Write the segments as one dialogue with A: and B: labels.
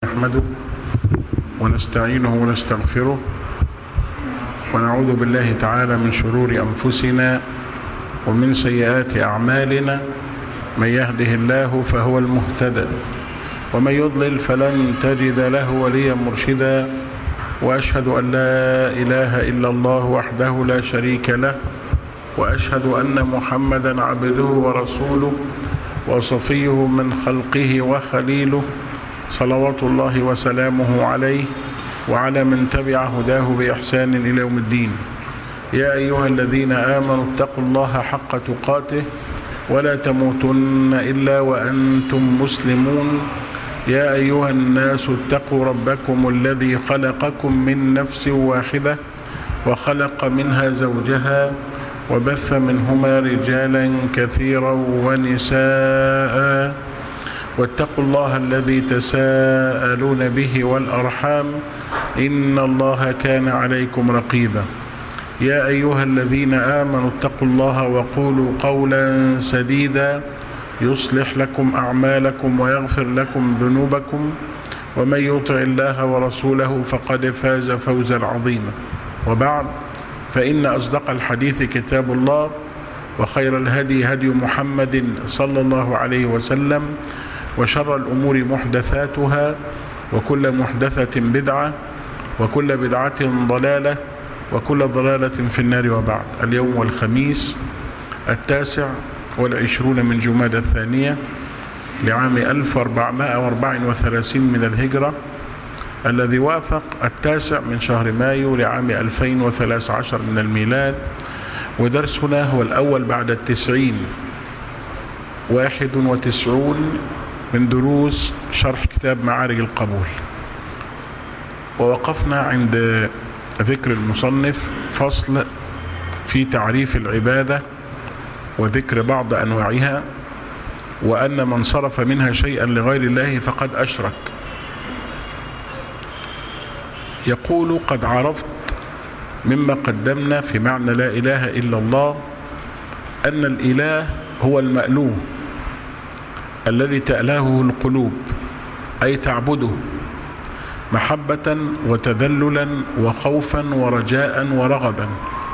A: نحمده ونستعينه ونستغفره ونعوذ بالله تعالى من شرور أنفسنا ومن سيئات أعمالنا من يهده الله فهو المهتدى ومن يضلل فلن تجد له وليا مرشدا وأشهد أن لا إله إلا الله وحده لا شريك له وأشهد أن محمدا عبده ورسوله وصفيه من خلقه وخليله صلوات الله وسلامه عليه وعلى من تبع هداه بإحسان إلى يوم الدين يا أيها الذين آمنوا اتقوا الله حق تقاته ولا تموتن إلا وأنتم مسلمون يا أيها الناس اتقوا ربكم الذي خلقكم من نفس واحدة وخلق منها زوجها وبث منهما رجالا كثيرا ونساء واتقوا الله الذي تساءلون به والأرحام إن الله كان عليكم رقيبا يا أيها الذين آمنوا اتقوا الله وقولوا قولا سديدا يصلح لكم أعمالكم ويغفر لكم ذنوبكم ومن يطع الله ورسوله فقد فاز فوزا عظيما وبعد فإن أصدق الحديث كتاب الله وخير الهدي هدي محمد صلى الله عليه وسلم وشر الأمور محدثاتها وكل محدثة بدعة وكل بدعة ضلالة وكل ضلالة في النار وبعد اليوم والخميس التاسع والعشرون من جماد الثانية لعام 1434 من الهجرة الذي وافق التاسع من شهر مايو لعام 2013 من الميلاد ودرسنا هو الأول بعد التسعين واحد وتسعون من دروس شرح كتاب معارج القبول ووقفنا عند ذكر المصنف فصل في تعريف العبادة وذكر بعض أنواعها وأن من صرف منها شيئا لغير الله فقد أشرك يقول قد عرفت مما قدمنا في معنى لا إله إلا الله أن الإله هو المألوه الذي تألهه القلوب أي تعبده محبة وتذللا وخوفا ورجاء ورغبا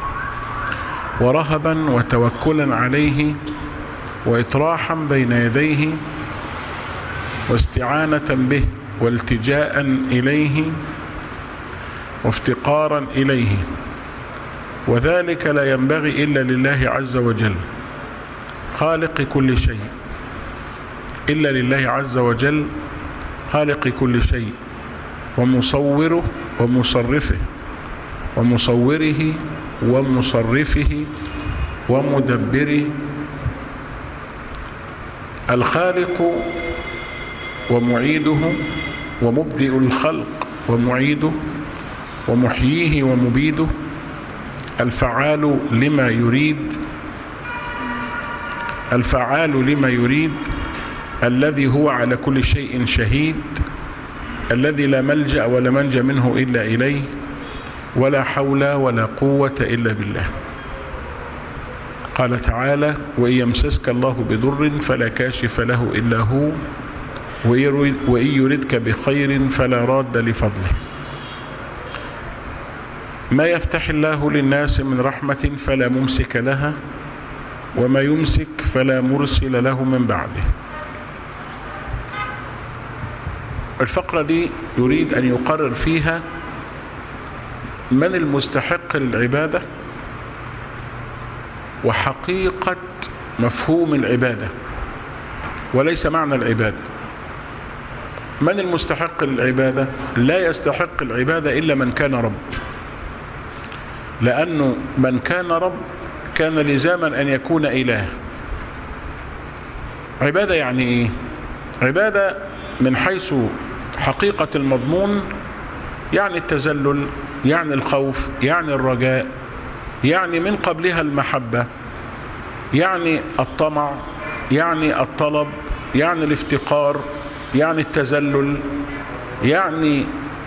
A: ورهبا وتوكلا عليه وإطراحا بين يديه واستعانة به والتجاء إليه وافتقارا إليه وذلك لا ينبغي إلا لله عز وجل خالق كل شيء إلا لله عز وجل خالق كل شيء ومصوره ومصرفه ومصوره ومصرفه ومدبره الخالق ومعيده ومبدئ الخلق ومعيده ومحييه ومبيده الفعال لما يريد الفعال لما يريد الذي هو على كل شيء شهيد الذي لا ملجأ ولا منجى منه إلا إليه ولا حول ولا قوة إلا بالله قال تعالى وإن يمسسك الله بضر فلا كاشف له إلا هو وإن يردك بخير فلا راد لفضله ما يفتح الله للناس من رحمة فلا ممسك لها وما يمسك فلا مرسل له من بعده الفقرة دي يريد أن يقرر فيها من المستحق للعبادة وحقيقة مفهوم العبادة وليس معنى العبادة من المستحق للعبادة لا يستحق العبادة إلا من كان رب لأنه من كان رب كان لزاما أن يكون إله عبادة يعني إيه عبادة من حيث حقيقة المضمون يعني التزلل يعني الخوف يعني الرجاء يعني من قبلها المحبة يعني الطمع يعني الطلب يعني الافتقار يعني التزلل يعني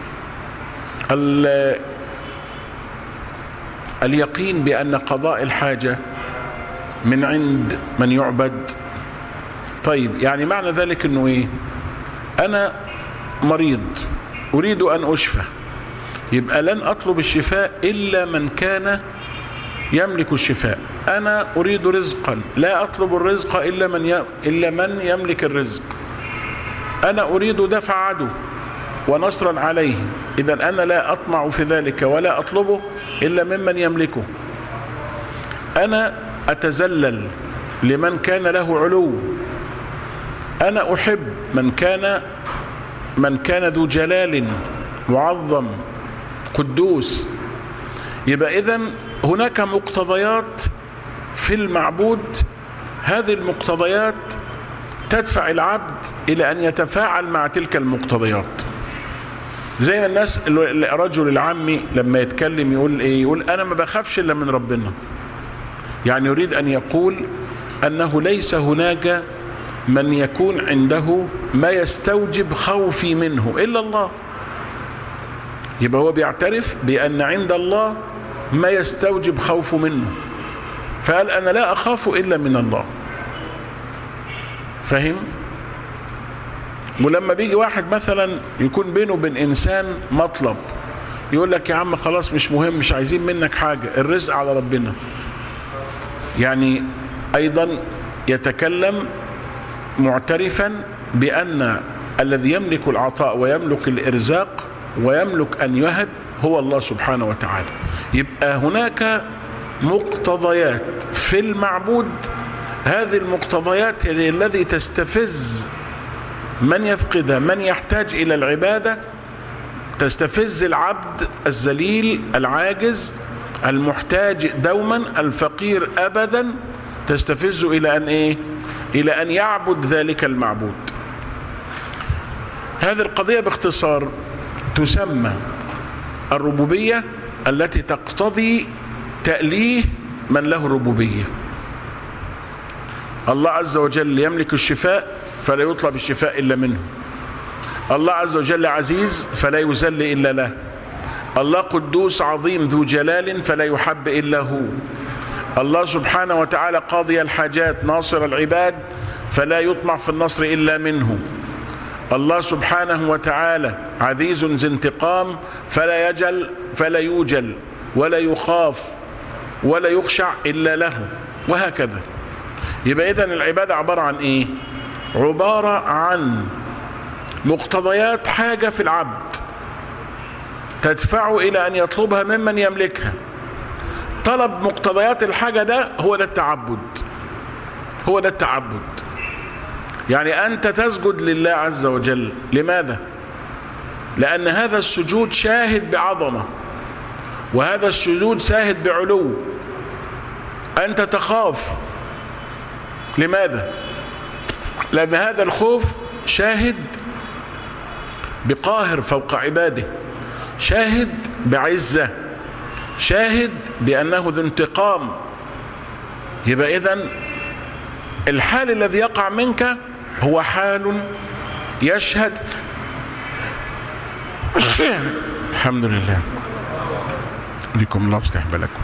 A: اليقين بأن قضاء الحاجة من عند من يعبد طيب يعني معنى ذلك انه ايه انا مريض أريد أن أشفى يبقى لن أطلب الشفاء إلا من كان يملك الشفاء أنا أريد رزقا لا أطلب الرزق إلا من ي... إلا من يملك الرزق أنا أريد دفع عدو ونصرا عليه إذا أنا لا أطمع في ذلك ولا أطلبه إلا ممن يملكه أنا أتزلل لمن كان له علو أنا أحب من كان من كان ذو جلال معظم قدوس يبقى إذن هناك مقتضيات في المعبود هذه المقتضيات تدفع العبد إلى أن يتفاعل مع تلك المقتضيات زي ما الناس الرجل العامي لما يتكلم يقول ايه يقول انا ما بخافش الا من ربنا يعني يريد ان يقول انه ليس هناك من يكون عنده ما يستوجب خوفي منه الا الله يبقى هو بيعترف بان عند الله ما يستوجب خوفه منه فقال انا لا اخاف الا من الله فهم ولما بيجي واحد مثلا يكون بينه وبين انسان مطلب يقول لك يا عم خلاص مش مهم مش عايزين منك حاجه الرزق على ربنا يعني ايضا يتكلم معترفا بان الذي يملك العطاء ويملك الارزاق ويملك ان يهب هو الله سبحانه وتعالى يبقى هناك مقتضيات في المعبود هذه المقتضيات هي الذي تستفز من يفقدها من يحتاج الى العباده تستفز العبد الذليل العاجز المحتاج دوما الفقير ابدا تستفزه الى ان ايه الى ان يعبد ذلك المعبود هذه القضيه باختصار تسمى الربوبيه التي تقتضي تاليه من له ربوبيه الله عز وجل يملك الشفاء فلا يطلب الشفاء إلا منه الله عز وجل عزيز فلا يذل إلا له الله قدوس عظيم ذو جلال فلا يحب إلا هو الله سبحانه وتعالى قاضي الحاجات ناصر العباد فلا يطمع في النصر إلا منه الله سبحانه وتعالى عزيز ذي انتقام فلا يجل فلا يوجل ولا يخاف ولا يخشع إلا له وهكذا يبقى إذن العبادة عبارة عن إيه عبارة عن مقتضيات حاجة في العبد تدفعه إلى أن يطلبها ممن يملكها طلب مقتضيات الحاجة ده هو ده التعبد هو ده التعبد يعني أنت تسجد لله عز وجل لماذا؟ لأن هذا السجود شاهد بعظمة وهذا السجود شاهد بعلو أنت تخاف لماذا؟ لأن هذا الخوف شاهد بقاهر فوق عباده شاهد بعزة شاهد بأنه ذو انتقام يبقى إذن الحال الذي يقع منك هو حال يشهد الحمد لله لكم الله استحبلكم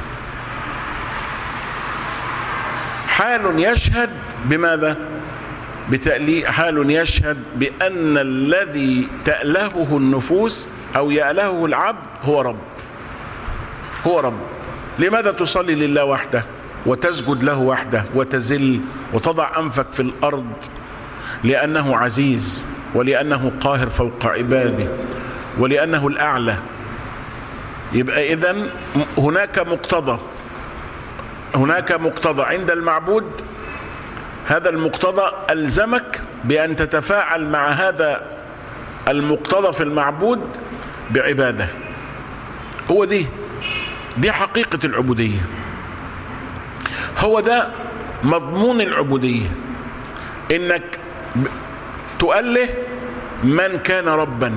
A: حال يشهد بماذا بتأليه حال يشهد بأن الذي تألهه النفوس أو يألهه العبد هو رب هو رب لماذا تصلي لله وحده وتسجد له وحده وتزل وتضع أنفك في الأرض لأنه عزيز ولأنه قاهر فوق عباده ولأنه الأعلى يبقى إذن هناك مقتضى هناك مقتضى عند المعبود هذا المقتضى ألزمك بأن تتفاعل مع هذا المقتضى في المعبود بعبادة هو دي دي حقيقة العبودية هو ده مضمون العبودية انك تؤله من كان ربا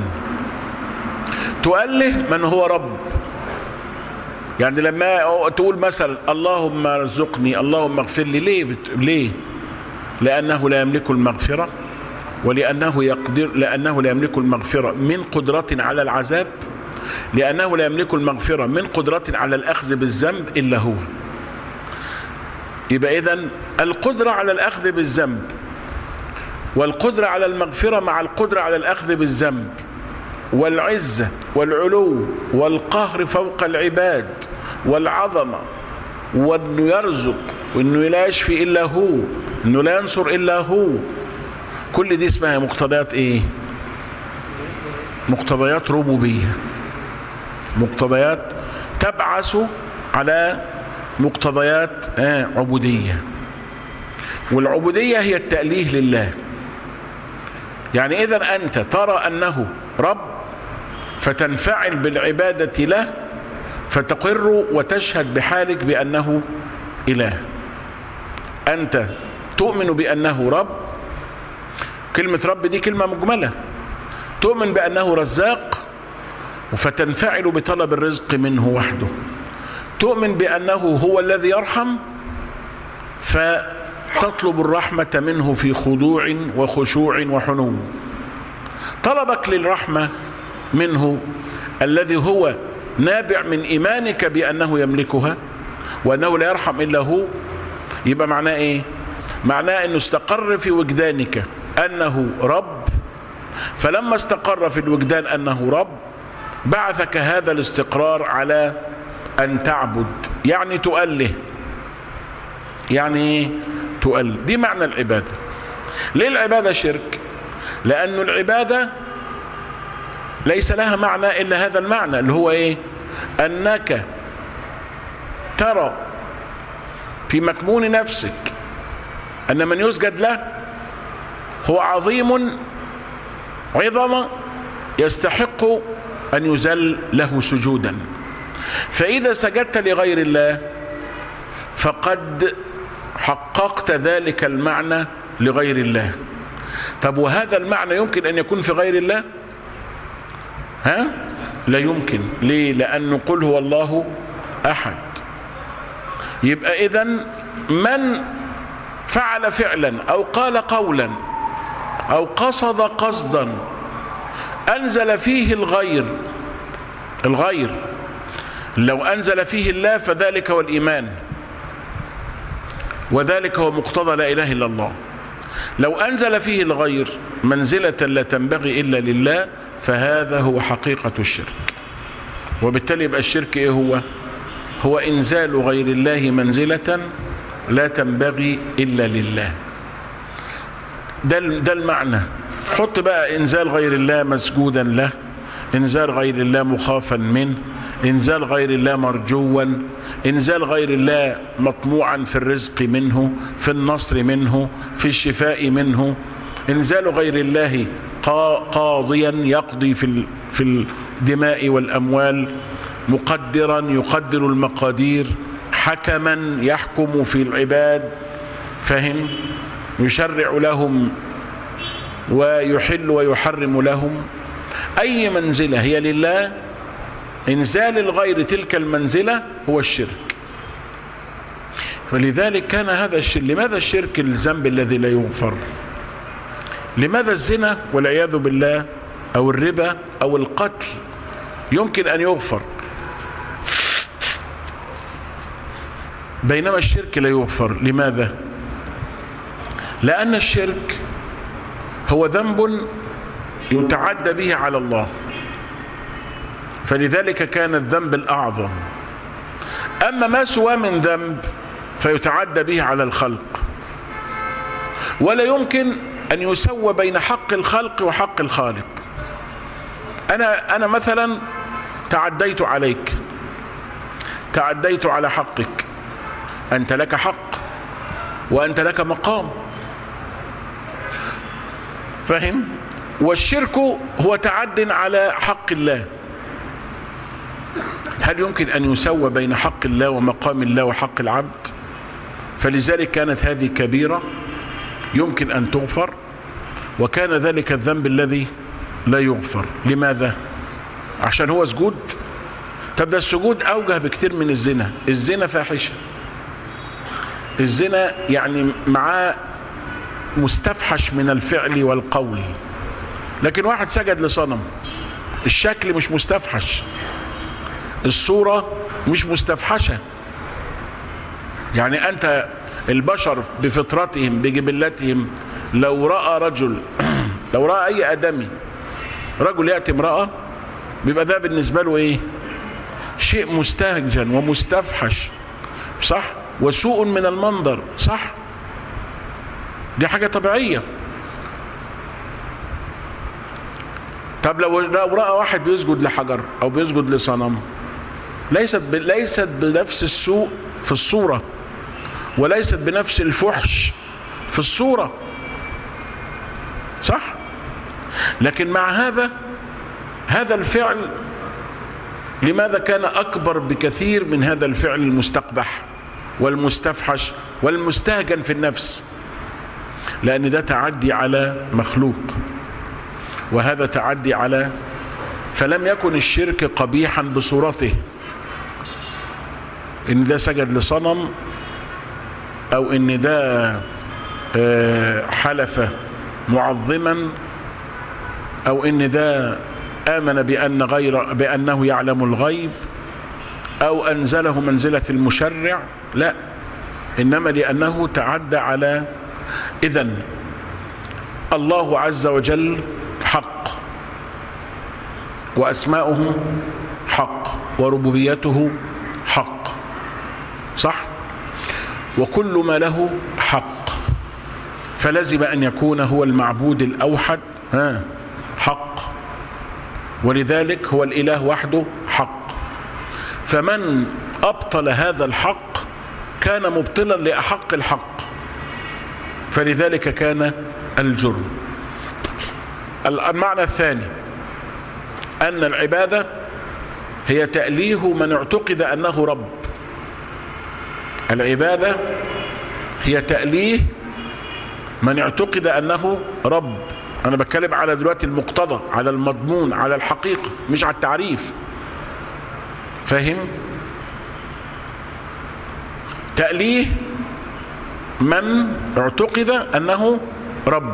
A: تؤله من هو رب يعني لما تقول مثلا اللهم ارزقني اللهم اغفر لي ليه بت... ليه لانه لا يملك المغفره ولانه يقدر لانه لا يملك المغفره من قدره على العذاب لانه لا يملك المغفره من قدره على الاخذ بالذنب الا هو يبقى اذا القدره على الاخذ بالذنب والقدره على المغفره مع القدره على الاخذ بالذنب والعزة والعلو والقهر فوق العباد والعظمة وانه يرزق وانه لا يشفي الا هو انه لا ينصر الا هو كل دي اسمها مقتضيات ايه مقتضيات ربوبية مقتضيات تبعث على مقتضيات آه عبودية والعبودية هي التأليه لله يعني إذا أنت ترى أنه رب فتنفعل بالعبادة له فتقر وتشهد بحالك بأنه إله أنت تؤمن بأنه رب كلمة رب دي كلمة مجملة تؤمن بأنه رزاق فتنفعل بطلب الرزق منه وحده تؤمن بأنه هو الذي يرحم فتطلب الرحمة منه في خضوع وخشوع وحنو طلبك للرحمة منه الذي هو نابع من إيمانك بأنه يملكها وأنه لا يرحم إلا هو يبقى معناه إيه معناه أنه استقر في وجدانك أنه رب فلما استقر في الوجدان أنه رب بعثك هذا الاستقرار على أن تعبد يعني تؤله يعني ايه تؤله دي معنى العبادة ليه العبادة شرك لأن العبادة ليس لها معنى إلا هذا المعنى اللي هو إيه أنك ترى في مكمون نفسك أن من يسجد له هو عظيم عظم يستحق أن يزل له سجودا فإذا سجدت لغير الله فقد حققت ذلك المعنى لغير الله طب وهذا المعنى يمكن أن يكون في غير الله ها لا يمكن ليه لأنه قل هو الله أحد يبقى إذا من فعل فعلا أو قال قولا أو قصد قصدا أنزل فيه الغير الغير لو أنزل فيه الله فذلك هو الإيمان وذلك هو مقتضى لا إله إلا الله لو أنزل فيه الغير منزلة لا تنبغي إلا لله فهذا هو حقيقة الشرك وبالتالي يبقى الشرك إيه هو هو إنزال غير الله منزلة لا تنبغي إلا لله ده, ده المعنى حط بقى إنزال غير الله مسجودا له إنزال غير الله مخافا منه إنزال غير الله مرجوا إنزال غير الله مطموعا في الرزق منه في النصر منه في الشفاء منه إنزال غير الله قاضيا يقضي في في الدماء والأموال مقدرا يقدر المقادير حكما يحكم في العباد فهم يشرع لهم ويحل ويحرم لهم أي منزلة هي لله إنزال الغير تلك المنزلة هو الشرك فلذلك كان هذا الشرك لماذا الشرك الذنب الذي لا يغفر لماذا الزنا والعياذ بالله أو الربا أو القتل يمكن أن يغفر بينما الشرك لا يغفر لماذا لأن الشرك هو ذنب يتعدى به على الله فلذلك كان الذنب الأعظم أما ما سوى من ذنب فيتعدى به على الخلق ولا يمكن أن يسوى بين حق الخلق وحق الخالق أنا أنا مثلا تعديت عليك تعديت على حقك أنت لك حق وأنت لك مقام فهم والشرك هو تعد على حق الله هل يمكن أن يسوى بين حق الله ومقام الله وحق العبد فلذلك كانت هذه كبيرة يمكن أن تغفر وكان ذلك الذنب الذي لا يغفر لماذا عشان هو سجود طب ده السجود أوجه بكثير من الزنا الزنا فاحشة الزنا يعني معاه مستفحش من الفعل والقول لكن واحد سجد لصنم الشكل مش مستفحش الصورة مش مستفحشة يعني أنت البشر بفطرتهم بجبلتهم لو رأى رجل لو رأى أي آدمي رجل يأتي امرأة بيبقى ده بالنسبة له ايه شيء مستهجن ومستفحش صح وسوء من المنظر صح دي حاجة طبيعية طب لو لو رأى واحد بيسجد لحجر أو بيسجد لصنم ليست ب... ليست بنفس السوء في الصورة وليست بنفس الفحش في الصورة صح لكن مع هذا هذا الفعل لماذا كان أكبر بكثير من هذا الفعل المستقبح والمستفحش والمستهجن في النفس لأن ده تعدي على مخلوق وهذا تعدي على فلم يكن الشرك قبيحا بصورته ان ده سجد لصنم او ان ده حلف معظما او ان ده امن بان غير بانه يعلم الغيب او انزله منزله المشرع لا انما لانه تعدى على اذا الله عز وجل حق واسماؤه حق وربوبيته حق صح وكل ما له حق فلزم ان يكون هو المعبود الاوحد ها حق ولذلك هو الاله وحده حق فمن ابطل هذا الحق كان مبطلا لاحق الحق فلذلك كان الجرم المعنى الثاني ان العباده هي تاليه من اعتقد انه رب العباده هي تاليه من اعتقد انه رب انا بتكلم على دلوقتي المقتضى على المضمون على الحقيقه مش على التعريف فاهم تاليه من اعتقد انه رب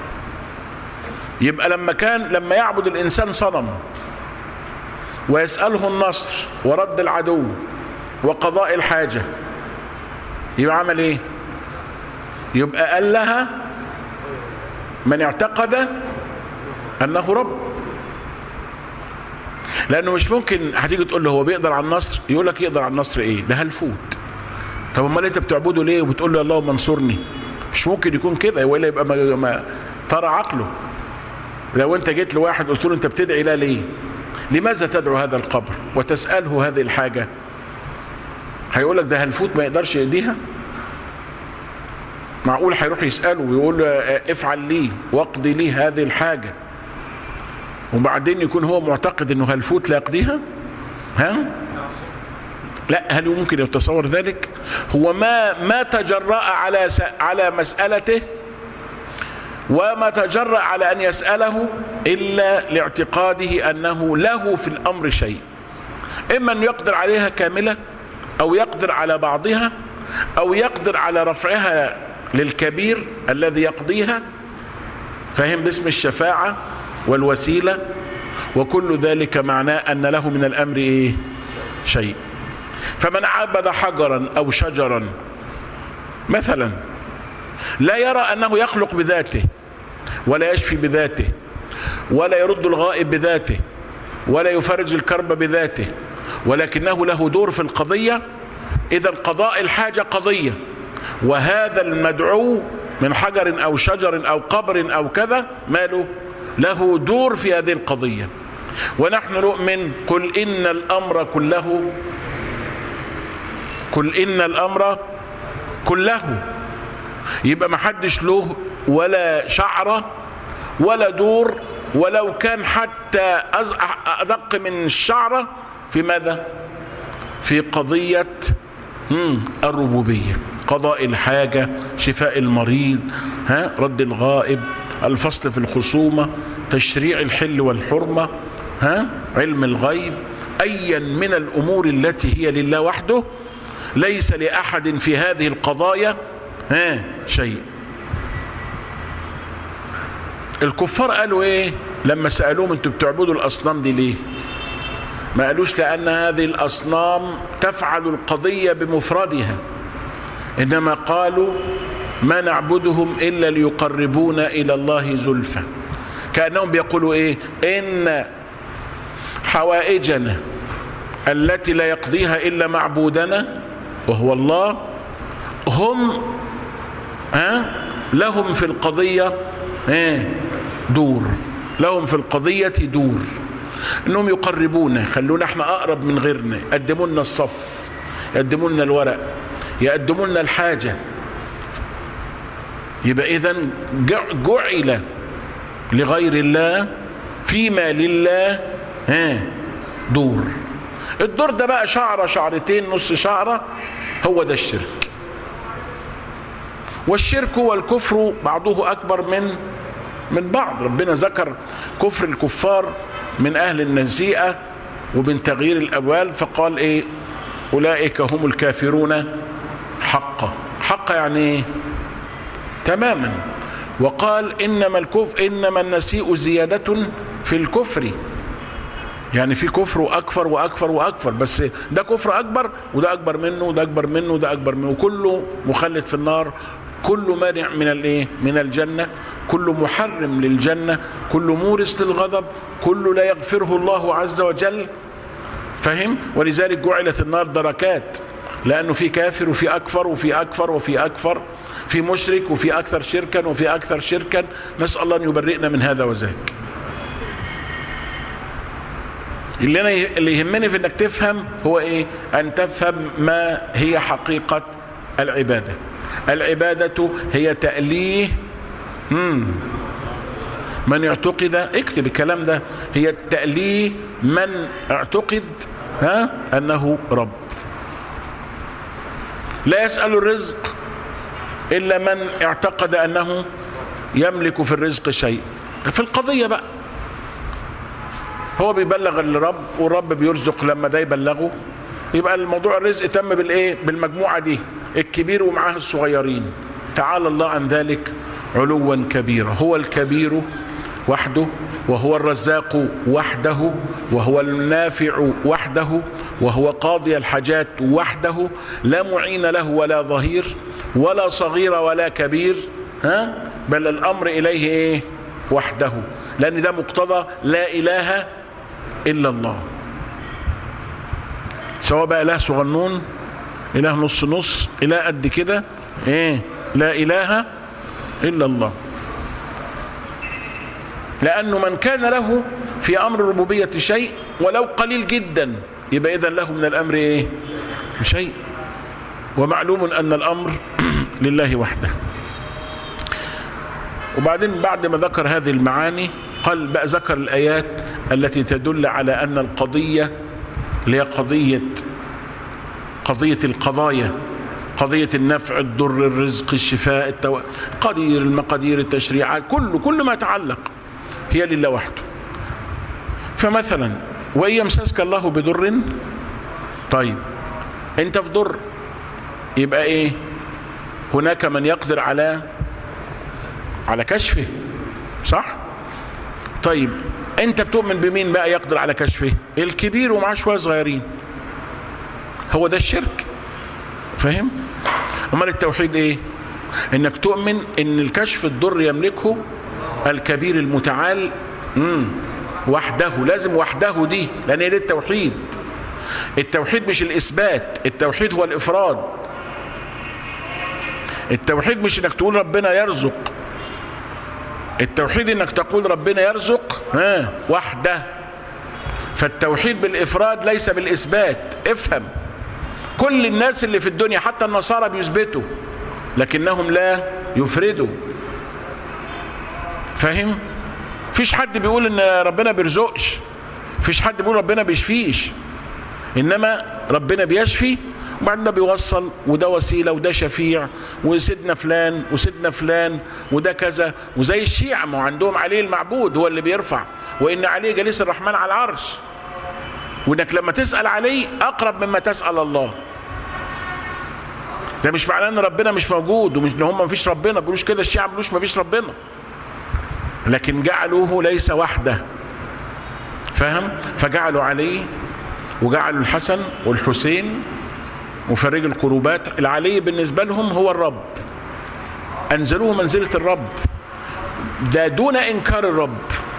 A: يبقى لما كان لما يعبد الانسان صنم ويساله النصر ورد العدو وقضاء الحاجه يبقى عمل ايه يبقى قال لها من اعتقد انه رب لانه مش ممكن هتيجي تقول له هو بيقدر على النصر يقول لك يقدر على النصر ايه ده هلفوت طب امال انت بتعبده ليه وبتقول له اللهم انصرني مش ممكن يكون كده والا يبقى ما, ما ترى عقله لو انت جيت لواحد قلت له انت بتدعي لا ليه لماذا تدعو هذا القبر وتساله هذه الحاجه هيقول لك ده هلفوت ما يقدرش يديها معقول هيروح يساله ويقول له افعل لي واقضي لي هذه الحاجه وبعدين يكون هو معتقد انه هلفوت لا يقضيها ها لا هل ممكن يتصور ذلك هو ما ما تجرأ على على مسألته وما تجرأ على أن يسأله إلا لاعتقاده أنه له في الأمر شيء إما أن يقدر عليها كاملة أو يقدر على بعضها أو يقدر على رفعها للكبير الذي يقضيها فهم باسم الشفاعة والوسيلة وكل ذلك معناه أن له من الأمر إيه شيء فمن عبد حجرا أو شجرا مثلا لا يرى أنه يخلق بذاته ولا يشفي بذاته ولا يرد الغائب بذاته ولا يفرج الكرب بذاته ولكنه له دور في القضية إذا قضاء الحاجة قضية وهذا المدعو من حجر أو شجر أو قبر أو كذا ماله له دور في هذه القضية ونحن نؤمن قل إن الأمر كله قل إن الأمر كله يبقى ما حدش له ولا شعرة ولا دور ولو كان حتى أدق من الشعرة في ماذا في قضية الربوبية قضاء الحاجة شفاء المريض ها رد الغائب الفصل في الخصومة تشريع الحل والحرمة ها علم الغيب أيا من الأمور التي هي لله وحده ليس لأحد في هذه القضايا ها شيء الكفار قالوا ايه لما سألوهم انتوا بتعبدوا الأصنام دي ليه ما قالوش لأن هذه الأصنام تفعل القضية بمفردها إنما قالوا ما نعبدهم إلا ليقربونا إلى الله زلفى كأنهم بيقولوا ايه ان حوائجنا التي لا يقضيها الا معبودنا وهو الله هم ها لهم في القضية ايه دور لهم في القضية دور انهم يقربونا خلونا احنا اقرب من غيرنا يقدموا لنا الصف يقدموا لنا الورق يقدموا لنا الحاجة يبقى اذا جعل لغير الله فيما لله ها دور الدور ده بقى شعرة شعرتين نص شعرة هو ده الشرك والشرك والكفر بعضه أكبر من من بعض ربنا ذكر كفر الكفار من أهل النزيئة ومن تغيير الأبوال فقال إيه أولئك هم الكافرون حقا حقا يعني إيه تماما وقال إنما الكفر إنما النسيء زيادة في الكفر يعني في كفر واكفر واكفر واكفر بس ده كفر اكبر وده اكبر منه وده اكبر منه وده اكبر منه كله مخلد في النار كله مانع من الايه من الجنه كله محرم للجنه كله مورث للغضب كله لا يغفره الله عز وجل فهم ولذلك جعلت النار دركات لانه في كافر وفي اكفر وفي اكفر وفي اكفر في مشرك وفي اكثر شركا وفي اكثر شركا نسال الله ان يبرئنا من هذا وذاك اللي انا اللي يهمني في انك تفهم هو ايه ان تفهم ما هي حقيقة العبادة العبادة هي تأليه مم. من اعتقد اكتب الكلام ده هي تأليه من اعتقد ها انه رب لا يسأل الرزق الا من اعتقد انه يملك في الرزق شيء في القضية بقى هو بيبلغ الرب والرب بيرزق لما ده يبلغه يبقى الموضوع الرزق تم بالايه بالمجموعه دي الكبير ومعاه الصغيرين تعالى الله عن ذلك علوا كبيرا هو الكبير وحده وهو الرزاق وحده وهو النافع وحده وهو قاضي الحاجات وحده لا معين له ولا ظهير ولا صغير ولا كبير ها بل الامر اليه ايه وحده لان ده مقتضى لا اله الا الله سواء بقى اله صغنون اله نص نص اله قد كده ايه لا اله الا الله لانه من كان له في امر الربوبيه شيء ولو قليل جدا يبقى اذا له من الامر ايه شيء ومعلوم ان الامر لله وحده وبعدين بعد ما ذكر هذه المعاني قال بقى ذكر الايات التي تدل على ان القضيه اللي هي قضيه قضيه القضايا قضية النفع الضر الرزق الشفاء التو... قدير المقادير التشريعات كل كل ما يتعلق هي لله وحده فمثلا وإن يمسسك الله بضر طيب انت في ضر يبقى ايه هناك من يقدر على على كشفه صح طيب انت بتؤمن بمين بقى يقدر على كشفه الكبير ومعاه شويه صغيرين هو ده الشرك فاهم امال التوحيد ايه انك تؤمن ان الكشف الضر يملكه الكبير المتعال مم. وحده لازم وحده دي لان هي دي التوحيد التوحيد مش الاثبات التوحيد هو الافراد التوحيد مش انك تقول ربنا يرزق التوحيد انك تقول ربنا يرزق ها وحده فالتوحيد بالافراد ليس بالاثبات افهم كل الناس اللي في الدنيا حتى النصارى بيثبتوا لكنهم لا يفردوا فاهم فيش حد بيقول ان ربنا بيرزقش فيش حد بيقول ربنا بيشفيش انما ربنا بيشفي وبعدين ده بيوصل وده وسيله وده شفيع وسيدنا فلان وسيدنا فلان وده كذا وزي الشيعة ما عندهم عليه المعبود هو اللي بيرفع وان عليه جليس الرحمن على العرش وانك لما تسال عليه اقرب مما تسال الله ده مش معناه ان ربنا مش موجود ومش ان هم ما فيش ربنا ما بيقولوش كده الشيعة ما بيقولوش ما فيش ربنا لكن جعلوه ليس وحده فهم فجعلوا عليه وجعلوا الحسن والحسين مفرج الكروبات العلي بالنسبة لهم هو الرب أنزلوه منزلة الرب ده دون إنكار الرب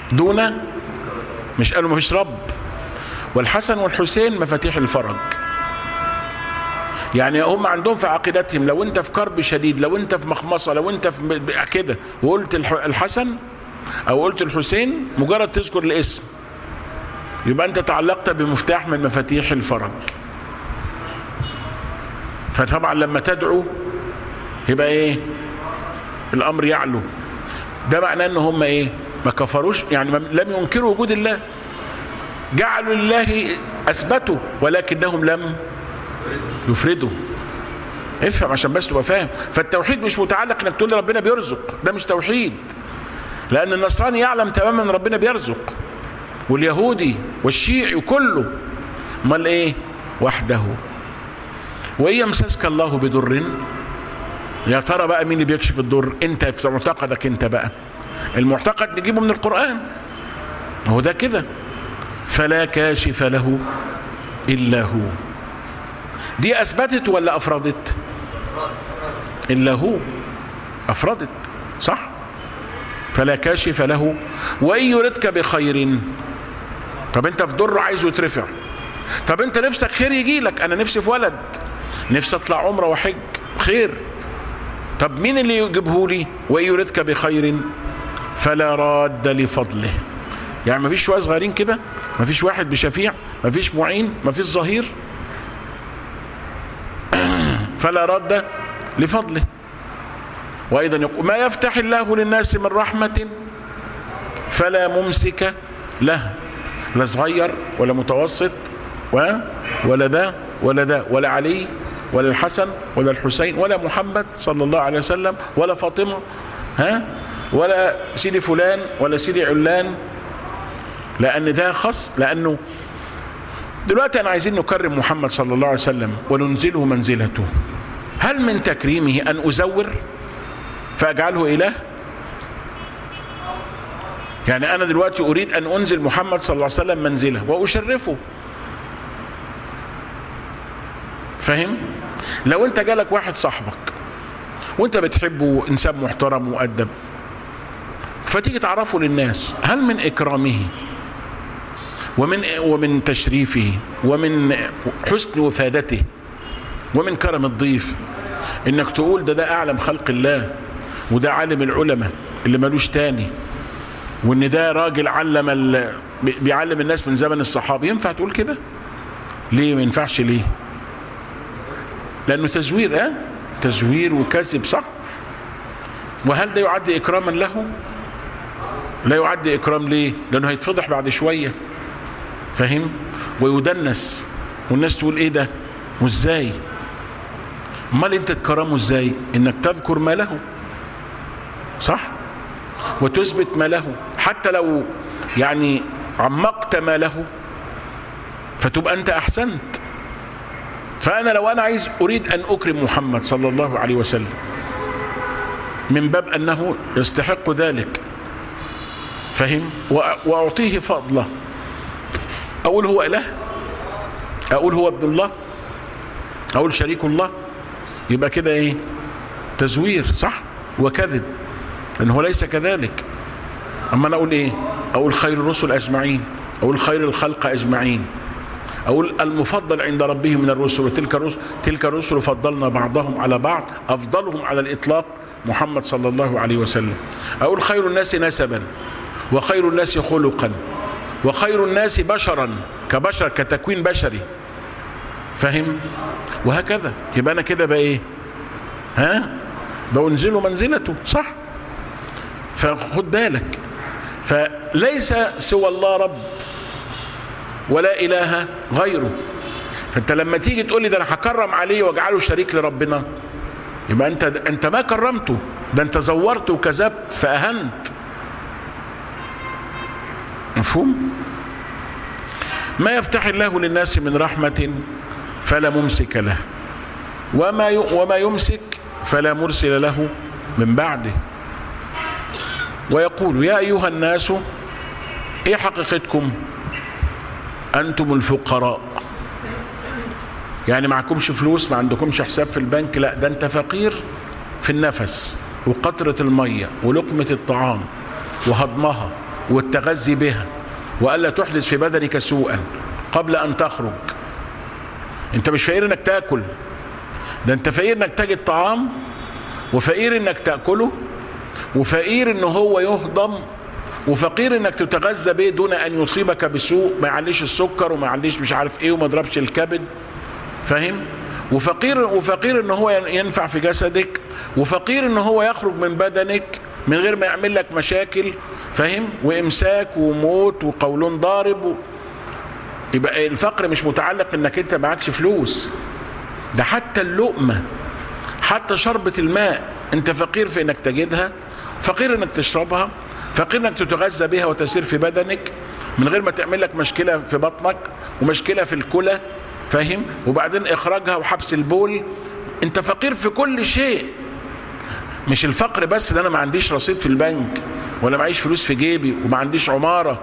A: دون مش قالوا مفيش رب والحسن والحسين مفاتيح الفرج يعني هم عندهم في عقيدتهم لو انت في كرب شديد لو انت في مخمصه لو انت في كده وقلت الحسن او قلت الحسين مجرد تذكر الاسم يبقى انت تعلقت بمفتاح من مفاتيح الفرج فطبعا لما تدعو يبقى ايه الامر يعلو ده معناه ان هم ايه ما كفروش يعني لم ينكروا وجود الله جعلوا لله اثبتوا ولكنهم لم يفردوا افهم عشان بس تبقى فاهم فالتوحيد مش متعلق انك تقول ربنا بيرزق ده مش توحيد لان النصراني يعلم تماما ان ربنا بيرزق واليهودي والشيعي وكله امال ايه وحده وان يمسسك الله بضر يا ترى بقى مين اللي بيكشف الضر انت في معتقدك انت بقى المعتقد نجيبه من القران هو ده كده فلا كاشف له الا هو دي اثبتت ولا افرضت الا هو افرضت صح فلا كاشف له وان يردك بخير طب انت في ضر عايزه يترفع طب انت نفسك خير يجي لك انا نفسي في ولد نفسي اطلع عمره وحج خير طب مين اللي يجيبه لي وان يردك بخير فلا راد لفضله يعني مفيش شويه صغيرين كده مفيش واحد بشفيع مفيش معين مفيش ظهير فلا راد لفضله وايضا يقول ما يفتح الله للناس من رحمه فلا ممسك له لا صغير ولا متوسط ولا ده ولا ده ولا علي ولا الحسن ولا الحسين ولا محمد صلى الله عليه وسلم ولا فاطمه ها ولا سيدي فلان ولا سيدي علان لان ده خاص لانه دلوقتي انا عايزين نكرم محمد صلى الله عليه وسلم وننزله منزلته هل من تكريمه ان ازور فاجعله اله يعني انا دلوقتي اريد ان انزل محمد صلى الله عليه وسلم منزله واشرفه فاهم لو انت جالك واحد صاحبك وانت بتحبه انسان محترم ومؤدب فتيجي تعرفه للناس هل من اكرامه ومن ومن تشريفه ومن حسن وفادته ومن كرم الضيف انك تقول ده ده اعلم خلق الله وده عالم العلماء اللي ملوش تاني وان ده راجل علم بيعلم الناس من زمن الصحابه ينفع تقول كده ليه ما ينفعش ليه لانه تزوير اه تزوير وكذب صح وهل ده يعد اكراما له لا يعد اكرام ليه لانه هيتفضح بعد شويه فاهم ويدنس والناس تقول ايه ده وازاي امال انت تكرمه ازاي انك تذكر ما له صح وتثبت ما له حتى لو يعني عمقت ما له فتبقى انت احسنت فانا لو انا عايز اريد ان اكرم محمد صلى الله عليه وسلم من باب انه يستحق ذلك فهم واعطيه فضله اقول هو اله اقول هو ابن الله اقول شريك الله يبقى كده ايه تزوير صح وكذب لانه ليس كذلك اما انا اقول ايه اقول خير الرسل اجمعين اقول خير الخلق اجمعين اقول المفضل عند ربه من الرسل وتلك الرسل تلك الرسل فضلنا بعضهم على بعض افضلهم على الاطلاق محمد صلى الله عليه وسلم اقول خير الناس نسبا وخير الناس خلقا وخير الناس بشرا كبشر كتكوين بشري فهم وهكذا يبقى انا كده بقى ايه ها بنزله منزلته صح فخد بالك فليس سوى الله رب ولا اله غيره فانت لما تيجي تقول لي ده انا هكرم عليه واجعله شريك لربنا يبقى انت انت ما كرمته ده انت زورت وكذبت فاهنت مفهوم ما يفتح الله للناس من رحمة فلا ممسك له وما وما يمسك فلا مرسل له من بعده ويقول يا أيها الناس إيه حقيقتكم أنتم الفقراء يعني معكمش فلوس ما عندكمش حساب في البنك لا ده أنت فقير في النفس وقطرة المية ولقمة الطعام وهضمها والتغذي بها والا تحدث في بدنك سوءا قبل ان تخرج انت مش فقير انك تاكل ده انت فقير انك تجد طعام وفقير انك تاكله وفقير ان هو يهضم وفقير انك تتغذى به دون ان يصيبك بسوء ما يعليش السكر وما يعليش مش عارف ايه وما يضربش الكبد فاهم وفقير وفقير ان هو ينفع في جسدك وفقير ان هو يخرج من بدنك من غير ما يعمل لك مشاكل فاهم وامساك وموت وقولون ضارب و... يبقى الفقر مش متعلق انك انت معكش فلوس ده حتى اللقمه حتى شربة الماء انت فقير في انك تجدها فقير انك تشربها فقير انك تتغذى بها وتسير في بدنك من غير ما تعمل لك مشكلة في بطنك ومشكلة في الكلى فاهم وبعدين اخراجها وحبس البول انت فقير في كل شيء مش الفقر بس ده انا ما عنديش رصيد في البنك ولا معيش فلوس في جيبي وما عنديش عمارة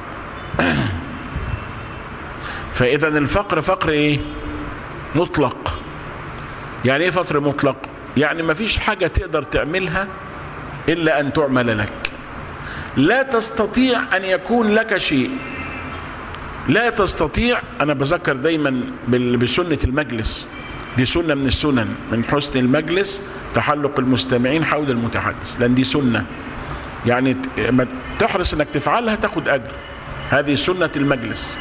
A: فاذا الفقر فقر ايه مطلق يعني ايه فقر مطلق يعني ما فيش حاجة تقدر تعملها الا ان تعمل لك لا تستطيع ان يكون لك شيء لا تستطيع انا بذكر دايما بسنة المجلس دي سنة من السنن من حسن المجلس تحلق المستمعين حول المتحدث لان دي سنة يعني ما تحرص انك تفعلها تاخد اجر هذه سنة المجلس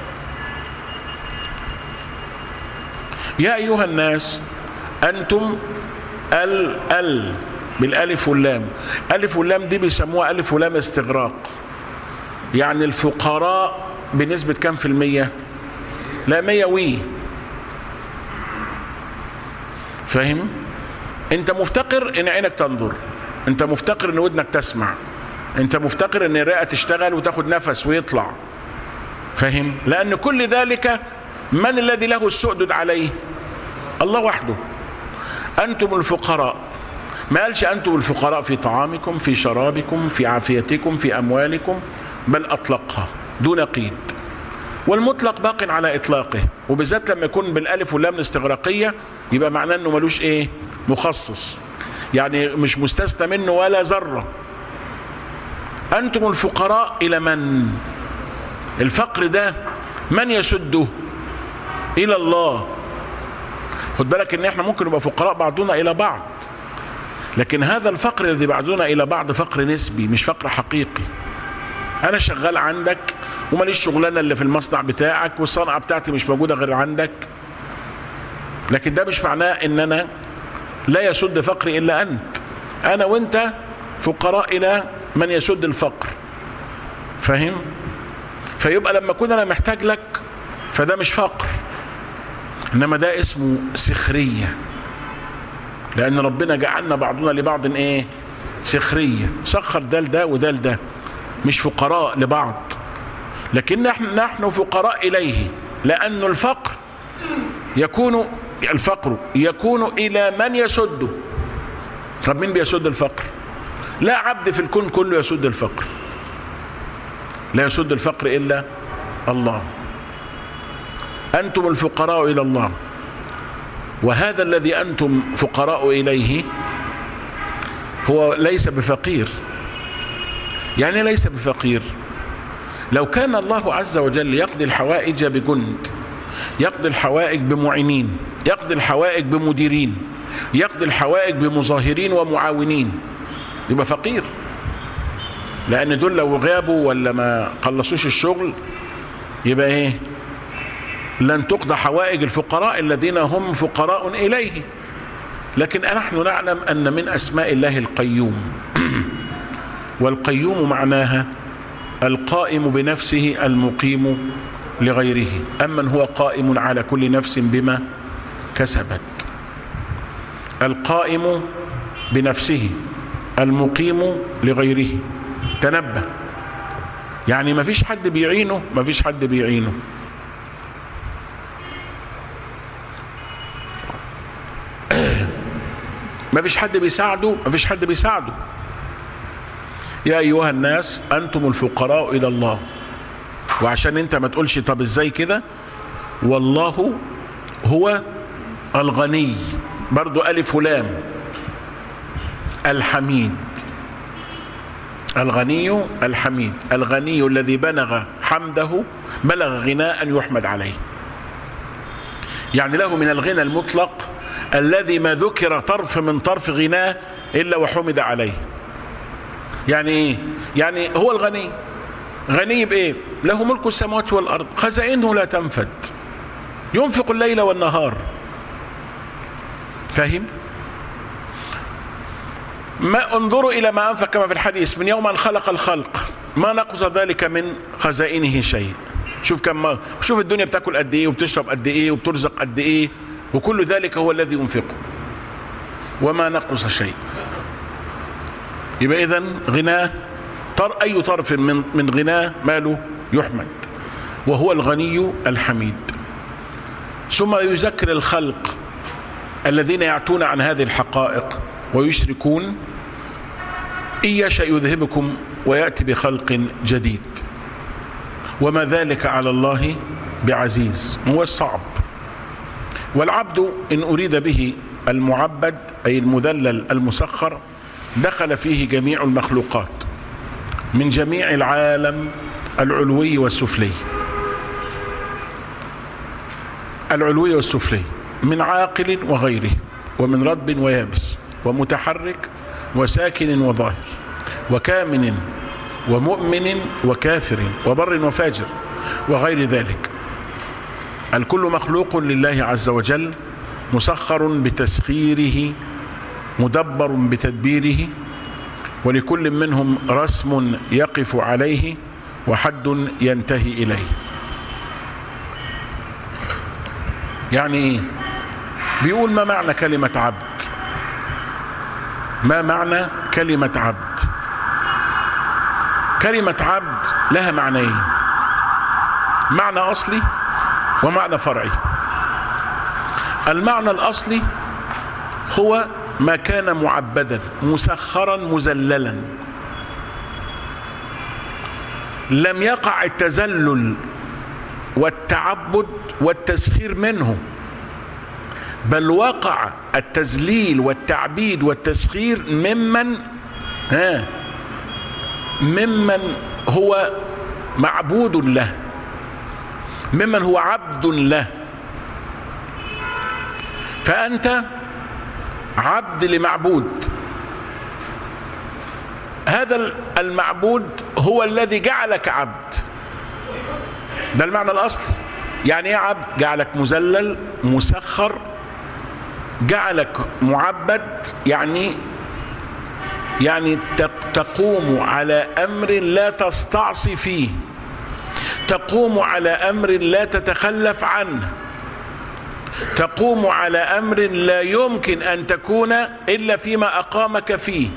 A: يا ايها الناس انتم ال ال بالالف واللام الف واللام دي بيسموها الف ولام استغراق يعني الفقراء بنسبة كم في المية لا مية وي فاهم انت مفتقر ان عينك تنظر انت مفتقر ان ودنك تسمع انت مفتقر ان الرئة تشتغل وتاخد نفس ويطلع فاهم لان كل ذلك من الذي له السؤدد عليه الله وحده انتم الفقراء ما قالش انتم الفقراء في طعامكم في شرابكم في عافيتكم في اموالكم بل اطلقها دون قيد والمطلق باق على اطلاقه وبالذات لما يكون بالالف واللام الاستغراقيه يبقى معناه انه ملوش ايه مخصص يعني مش مستثنى منه ولا ذره انتم الفقراء الى من الفقر ده من يسده الى الله خد بالك ان احنا ممكن نبقى فقراء بعضنا الى بعض لكن هذا الفقر الذي بعدنا الى بعض فقر نسبي مش فقر حقيقي انا شغال عندك وماليش شغلانه اللي في المصنع بتاعك والصنعه بتاعتي مش موجوده غير عندك لكن ده مش معناه ان انا لا يسد فقري الا انت انا وانت فقراء الى من يسد الفقر فاهم فيبقى لما اكون انا محتاج لك فده مش فقر انما ده اسمه سخريه لان ربنا جعلنا بعضنا لبعض ايه سخريه سخر ده لده وده لده مش فقراء لبعض لكن نحن نحن فقراء اليه لان الفقر يكون الفقر يكون الى من يسده طب مين بيسد الفقر لا عبد في الكون كله يسد الفقر لا يسد الفقر الا الله انتم الفقراء الى الله وهذا الذي انتم فقراء اليه هو ليس بفقير يعني ليس بفقير لو كان الله عز وجل يقضي الحوائج بجند يقضي الحوائج بمعينين يقضي الحوائج بمديرين يقضي الحوائج بمظاهرين ومعاونين يبقى فقير لان دول لو غابوا ولا ما خلصوش الشغل يبقى ايه لن تقضى حوائج الفقراء الذين هم فقراء اليه لكن نحن نعلم ان من اسماء الله القيوم والقيوم معناها القائم بنفسه المقيم لغيره أمن هو قائم على كل نفس بما كسبت القائم بنفسه المقيم لغيره تنبه يعني ما فيش حد بيعينه ما فيش حد بيعينه ما فيش حد بيساعده ما فيش حد بيساعده يا ايها الناس انتم الفقراء الى الله وعشان انت ما تقولش طب ازاي كده والله هو الغني برضو الف ولام الحميد الغني الحميد الغني الذي بلغ حمده بلغ غناء يحمد عليه يعني له من الغنى المطلق الذي ما ذكر طرف من طرف غناه الا وحمد عليه يعني ايه يعني هو الغني غني بايه له ملك السماوات والارض خزائنه لا تنفد ينفق الليل والنهار فاهم ما انظروا الى ما انفق كما في الحديث من يوم ان خلق الخلق ما نقص ذلك من خزائنه شيء شوف كم شوف الدنيا بتاكل قد ايه وبتشرب قد ايه وبترزق قد ايه وكل ذلك هو الذي ينفقه وما نقص شيء يبقى اذا غناه طر اي طرف من من غناه ماله يحمد وهو الغني الحميد ثم يذكر الخلق الذين يعتون عن هذه الحقائق ويشركون إن يشاء يذهبكم ويأتي بخلق جديد وما ذلك على الله بعزيز هو الصعب والعبد إن أريد به المعبد أي المذلل المسخر دخل فيه جميع المخلوقات من جميع العالم العلوي والسفلي العلوي والسفلي من عاقل وغيره ومن رطب ويابس ومتحرك وساكن وظاهر وكامن ومؤمن وكافر وبر وفاجر وغير ذلك الكل مخلوق لله عز وجل مسخر بتسخيره مدبر بتدبيره ولكل منهم رسم يقف عليه وحد ينتهي اليه يعني ايه بيقول ما معنى كلمه عبد ما معنى كلمه عبد كلمه عبد لها معنيين معنى اصلي ومعنى فرعي المعنى الاصلي هو ما كان معبدا مسخرا مذللا لم يقع التذلل والتعبد والتسخير منه بل وقع التذليل والتعبيد والتسخير ممن ها ممن هو معبود له ممن هو عبد له فأنت عبد لمعبود هذا المعبود هو الذي جعلك عبد ده المعنى الاصلي يعني ايه عبد جعلك مذلل مسخر جعلك معبد يعني يعني تقوم على امر لا تستعصي فيه تقوم على امر لا تتخلف عنه تقوم على امر لا يمكن ان تكون الا فيما اقامك فيه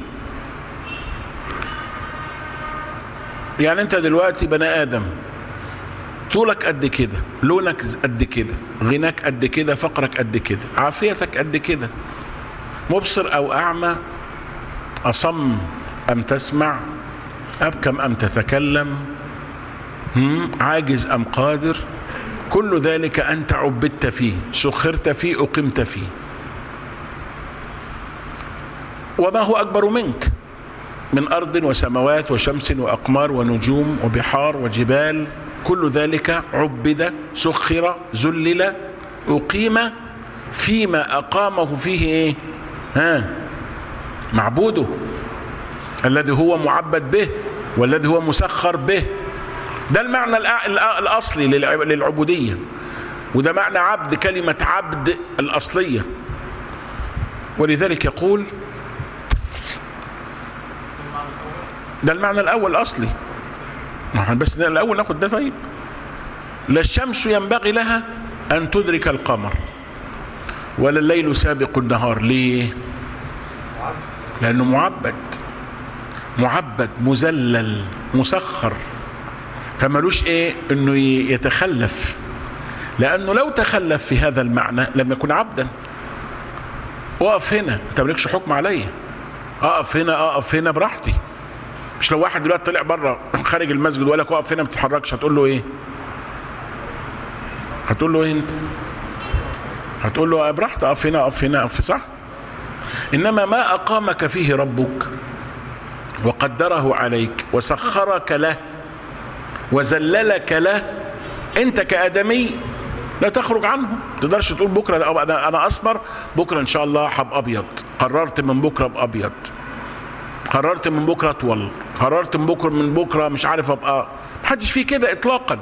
A: يعني انت دلوقتي بني ادم طولك قد كده لونك قد كده غناك قد كده فقرك قد كده عافيتك قد كده مبصر او اعمى اصم ام تسمع ابكم ام تتكلم عاجز ام قادر كل ذلك انت عبدت فيه سخرت فيه اقمت فيه وما هو اكبر منك من ارض وسماوات وشمس واقمار ونجوم وبحار وجبال كل ذلك عبد سخر ذلل اقيم فيما اقامه فيه ايه ها معبوده الذي هو معبد به والذي هو مسخر به ده المعنى الاصلي للعبوديه وده معنى عبد كلمه عبد الاصليه ولذلك يقول ده المعنى الاول الاصلي بس الاول ناخد ده طيب لا الشمس ينبغي لها ان تدرك القمر ولا الليل سابق النهار ليه لانه معبد معبد مذلل مسخر فملوش ايه انه يتخلف لانه لو تخلف في هذا المعنى لم يكن عبدا اقف هنا انت مالكش حكم عليا اقف هنا اقف هنا براحتي مش لو واحد دلوقتي طلع بره خارج المسجد وقال لك اقف هنا ما تتحركش هتقول له ايه هتقول له ايه انت هتقول له براحتي اقف هنا اقف هنا اقف صح انما ما اقامك فيه ربك وقدره عليك وسخرك له وذللك له انت كادمي لا تخرج عنه ما تقدرش تقول بكره انا انا اسمر بكره ان شاء الله هبقى ابيض قررت من بكره ابقى ابيض قررت من بكره اطول قررت من بكره من بكره مش عارف ابقى محدش فيه كده اطلاقا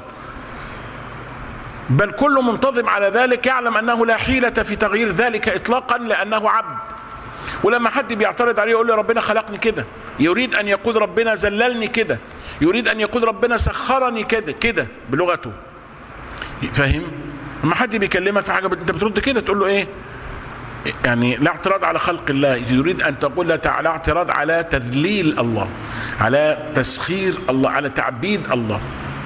A: بل كل منتظم على ذلك يعلم انه لا حيلة في تغيير ذلك اطلاقا لانه عبد ولما حد بيعترض عليه يقول له ربنا خلقني كده يريد ان يقول ربنا ذللني كده يريد ان يقول ربنا سخرني كده كده بلغته فاهم لما حد بيكلمك في حاجه انت بترد كده تقول له ايه يعني لا اعتراض على خلق الله يريد ان تقول لا لا اعتراض على تذليل الله على تسخير الله على تعبيد الله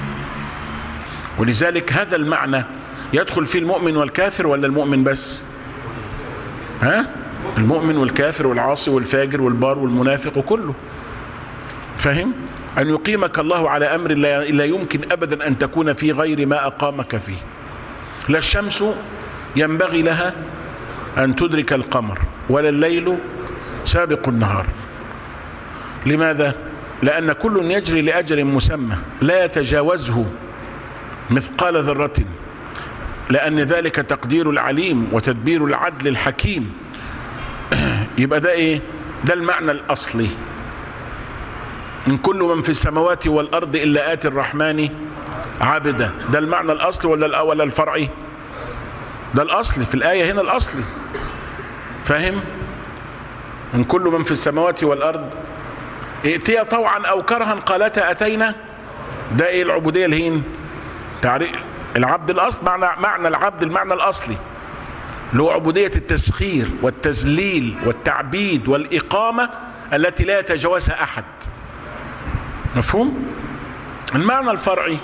A: ولذلك هذا المعنى يدخل فيه المؤمن والكافر ولا المؤمن بس ها المؤمن والكافر والعاصي والفاجر والبار والمنافق وكله فهم أن يقيمك الله على أمر لا يمكن أبدا أن تكون في غير ما أقامك فيه لا الشمس ينبغي لها أن تدرك القمر ولا الليل سابق النهار لماذا؟ لأن كل يجري لأجل مسمى لا يتجاوزه مثقال ذرة لأن ذلك تقدير العليم وتدبير العدل الحكيم يبقى ده ايه ده المعنى الأصلي إن كل من في السماوات والأرض إلا آتي الرحمن عابدا ده المعنى الأصلي ولا الأول الفرعي ده الأصلي في الآية هنا الأصلي فاهم إن كل من في السماوات والأرض ائتيا طوعا أو كرها قالتا أتينا ده إيه العبودية الهين تعريف العبد الأصل معنى معنى العبد المعنى الأصلي اللي هو عبودية التسخير والتذليل والتعبيد والإقامة التي لا يتجاوزها أحد مفهوم؟ المعنى الفرعي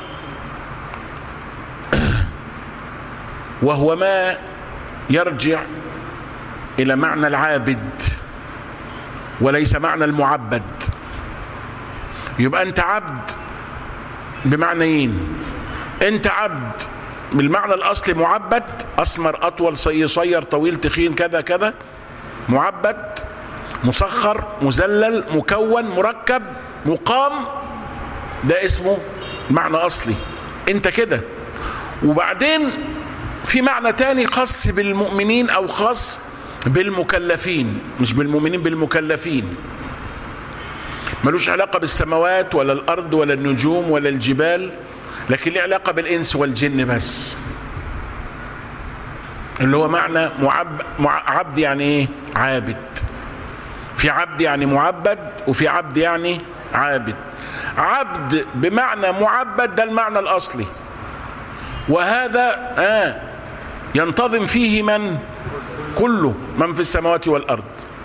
A: وهو ما يرجع إلى معنى العابد وليس معنى المعبد يبقى أنت عبد بمعنيين أنت عبد بالمعنى الأصلي معبد أسمر أطول يصير طويل تخين كذا كذا معبد مسخر مذلل مكون مركب مقام ده اسمه معنى أصلي أنت كده وبعدين في معنى تاني خاص بالمؤمنين أو خاص بالمكلفين مش بالمؤمنين بالمكلفين ملوش علاقة بالسماوات ولا الأرض ولا النجوم ولا الجبال لكن له علاقة بالإنس والجن بس اللي هو معنى معب... مع... عبد يعني ايه عابد في عبد يعني معبد وفي عبد يعني عابد عبد بمعنى معبد ده المعنى الأصلي وهذا آه ينتظم فيه من كله من في السماوات والأرض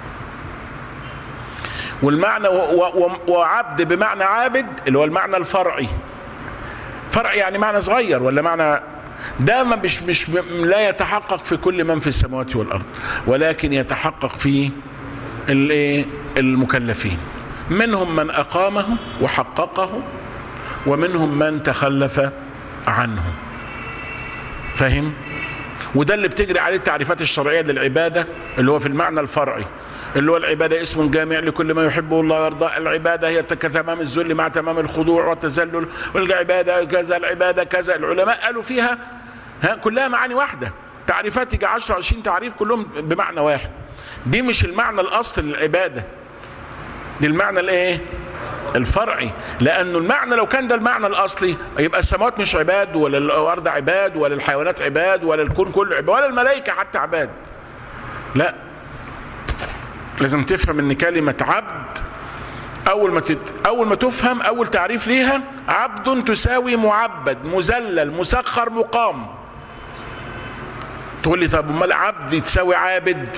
A: والمعنى و... و... وعبد بمعنى عابد اللي هو المعنى الفرعي فرع يعني معنى صغير ولا معنى ده مش مش لا يتحقق في كل من في السماوات والارض ولكن يتحقق في الايه المكلفين منهم من اقامه وحققه ومنهم من تخلف عنه فهم وده اللي بتجري عليه التعريفات الشرعيه للعباده اللي هو في المعنى الفرعي اللي هو العبادة اسم جامع لكل ما يحبه الله ويرضاه العبادة هي كتمام الذل مع تمام الخضوع والتذلل والعبادة كذا العبادة كذا العلماء قالوا فيها ها كلها معاني واحدة تعريفات يجي 10 20 تعريف كلهم بمعنى واحد دي مش المعنى الأصل للعبادة دي المعنى الايه الفرعي لانه المعنى لو كان ده المعنى الاصلي يبقى السماوات مش عباد ولا الارض عباد ولا الحيوانات عباد ولا الكون كله عباد ولا الملائكه حتى عباد لا لازم تفهم ان كلمة عبد اول ما تت... اول ما تفهم اول تعريف ليها عبد تساوي معبد مذلل مسخر مقام تقول لي طب امال عبد تساوي عابد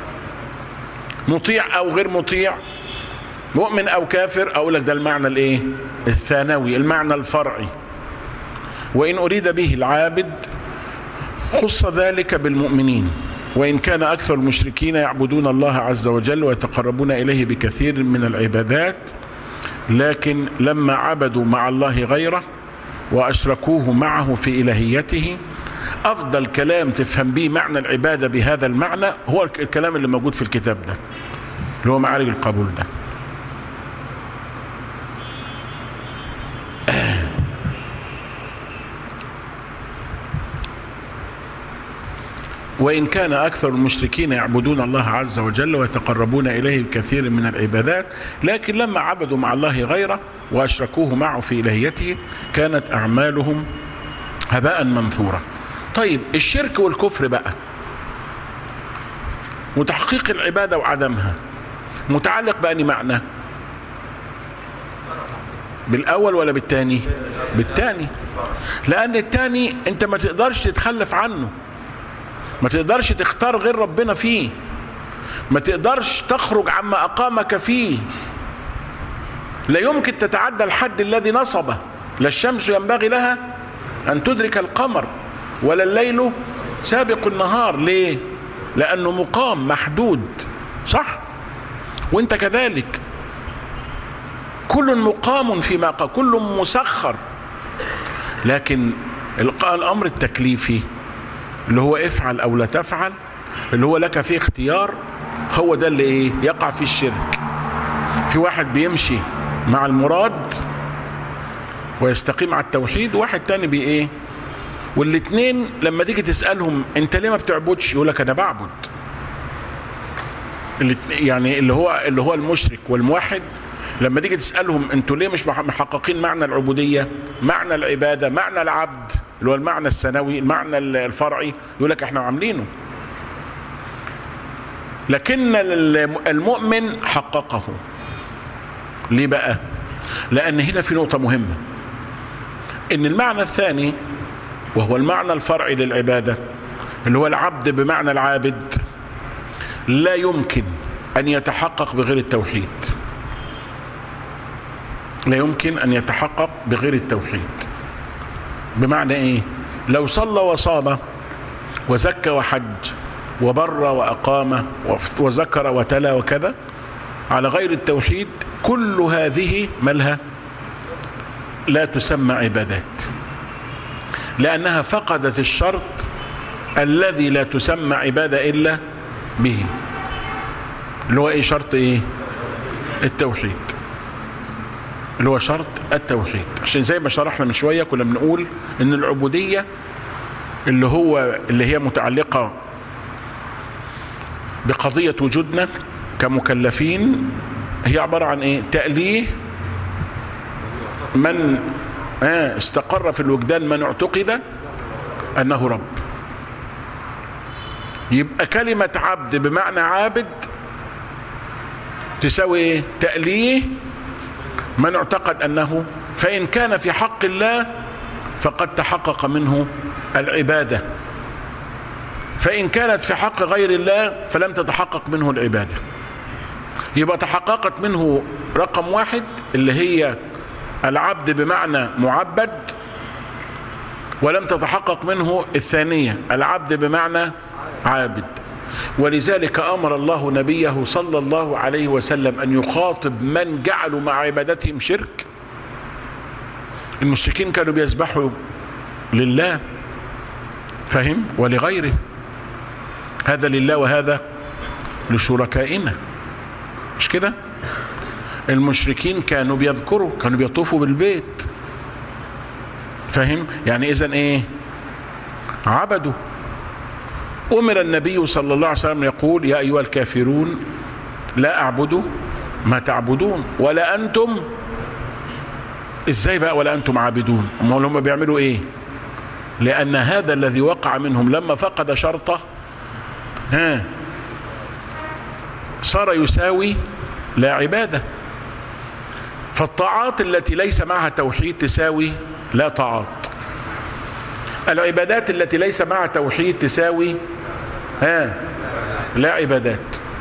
A: مطيع او غير مطيع مؤمن او كافر اقول لك ده المعنى الايه الثانوي المعنى الفرعي وان اريد به العابد خص ذلك بالمؤمنين وإن كان أكثر المشركين يعبدون الله عز وجل ويتقربون إليه بكثير من العبادات لكن لما عبدوا مع الله غيره وأشركوه معه في إلهيته أفضل كلام تفهم به معنى العبادة بهذا المعنى هو الكلام اللي موجود في الكتاب ده اللي هو معارج القبول ده وإن كان أكثر المشركين يعبدون الله عز وجل ويتقربون إليه بكثير من العبادات لكن لما عبدوا مع الله غيره وأشركوه معه في إلهيته كانت أعمالهم هباء منثورا طيب الشرك والكفر بقى وتحقيق العبادة وعدمها متعلق بأني معنى بالأول ولا بالتاني بالتاني لأن التاني أنت ما تقدرش تتخلف عنه ما تقدرش تختار غير ربنا فيه ما تقدرش تخرج عما أقامك فيه لا يمكن تتعدى الحد الذي نصبه لا الشمس ينبغي لها أن تدرك القمر ولا الليل سابق النهار ليه لأنه مقام محدود صح وانت كذلك كل مقام فيما قال كل مسخر لكن الامر التكليفي اللي هو افعل او لا تفعل اللي هو لك فيه اختيار هو ده اللي ايه يقع في الشرك في واحد بيمشي مع المراد ويستقيم على التوحيد وواحد تاني بي ايه والاثنين لما تيجي تسالهم انت ليه ما بتعبدش يقول لك انا بعبد يعني اللي هو اللي هو المشرك والموحد لما تيجي تسالهم انتوا ليه مش محققين معنى العبوديه معنى العباده معنى العبد اللي هو المعنى الثانوي المعنى الفرعي يقول لك احنا عاملينه لكن المؤمن حققه ليه بقى لان هنا في نقطه مهمه ان المعنى الثاني وهو المعنى الفرعي للعباده اللي هو العبد بمعنى العابد لا يمكن ان يتحقق بغير التوحيد لا يمكن ان يتحقق بغير التوحيد بمعنى ايه لو صلى وصام وزكى وحج وبر واقام وذكر وتلا وكذا على غير التوحيد كل هذه ملها لا تسمى عبادات لانها فقدت الشرط الذي لا تسمى عباده الا به اللي هو ايه شرط ايه التوحيد اللي هو شرط التوحيد عشان زي ما شرحنا من شويه كنا بنقول ان العبوديه اللي هو اللي هي متعلقه بقضيه وجودنا كمكلفين هي عباره عن ايه تاليه من آه استقر في الوجدان من اعتقد انه رب يبقى كلمة عبد بمعنى عابد تساوي ايه تأليه من اعتقد انه فان كان في حق الله فقد تحقق منه العبادة فان كانت في حق غير الله فلم تتحقق منه العبادة يبقى تحققت منه رقم واحد اللي هي العبد بمعنى معبد ولم تتحقق منه الثانية العبد بمعنى عابد ولذلك امر الله نبيه صلى الله عليه وسلم ان يخاطب من جعلوا مع عبادتهم شرك المشركين كانوا بيسبحوا لله فهم ولغيره هذا لله وهذا لشركائنا مش كده المشركين كانوا بيذكروا كانوا بيطوفوا بالبيت فهم يعني اذا ايه عبدوا امر النبي صلى الله عليه وسلم يقول يا ايها الكافرون لا اعبد ما تعبدون ولا انتم ازاي بقى ولا انتم عابدون امال هم بيعملوا ايه لان هذا الذي وقع منهم لما فقد شرطه ها صار يساوي لا عباده فالطاعات التي ليس معها توحيد تساوي لا طاعات العبادات التي ليس معها توحيد تساوي ها لا عبادات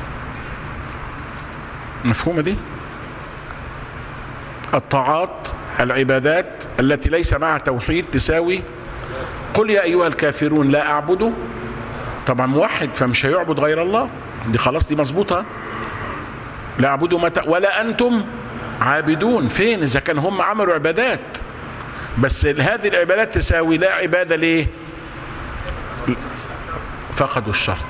A: مفهومه دي الطاعات العبادات التي ليس معها توحيد تساوي قل يا ايها الكافرون لا اعبد طبعا موحد فمش هيعبد غير الله دي خلاص دي مظبوطه لا اعبد متى ولا انتم عابدون فين اذا كان هم عملوا عبادات بس هذه العبادات تساوي لا عباده ليه فقدوا الشرط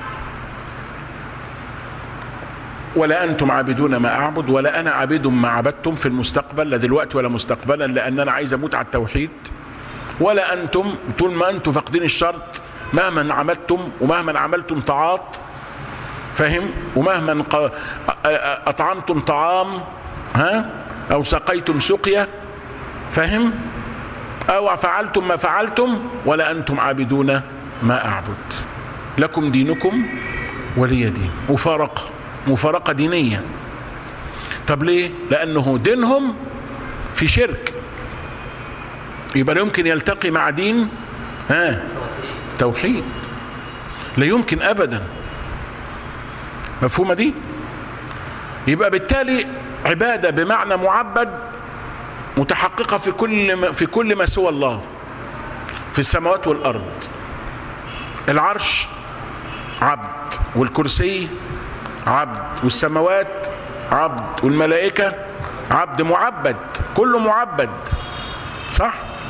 A: ولا انتم عابدون ما اعبد ولا انا عابد ما عبدتم في المستقبل لا دلوقتي ولا مستقبلا لان انا عايز اموت على التوحيد ولا انتم طول ما انتم فاقدين الشرط مهما عملتم ومهما عملتم طاعات فاهم ومهما ق- اطعمتم طعام ها او سقيتم سقيا فاهم او فعلتم ما فعلتم ولا انتم عابدون ما اعبد لكم دينكم ولي دين مفارقه مفارقه دينيه طب ليه لانه دينهم في شرك يبقى لا يمكن يلتقي مع دين ها توحيد لا يمكن ابدا مفهومه دي يبقى بالتالي عباده بمعنى معبد متحققه في كل ما في كل ما سوى الله في السماوات والارض العرش عبد والكرسي عبد والسماوات عبد والملائكه عبد معبد كله معبد صح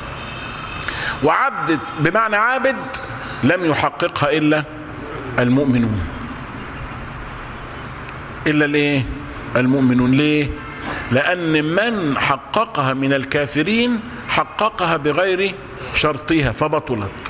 A: وعبد بمعنى عابد لم يحققها الا المؤمنون الا الايه المؤمنون ليه لان من حققها من الكافرين حققها بغير شرطها فبطلت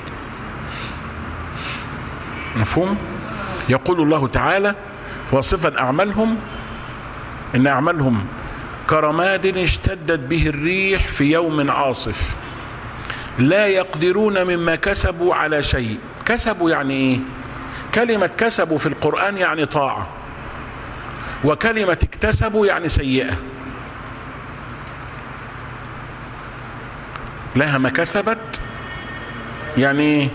A: مفهوم يقول الله تعالى واصفا اعمالهم ان اعمالهم كرماد اشتدت به الريح في يوم عاصف لا يقدرون مما كسبوا على شيء كسبوا يعني ايه كلمة كسبوا في القرآن يعني طاعة وكلمة اكتسبوا يعني سيئة لها ما كسبت يعني ايه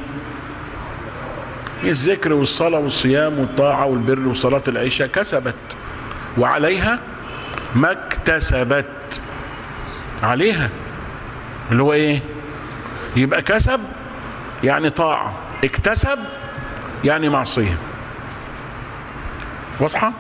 A: الذكر والصلاة والصيام والطاعة والبر وصلاة العشاء كسبت وعليها ما اكتسبت عليها اللي هو ايه يبقى كسب يعني طاعة اكتسب يعني معصية واضحة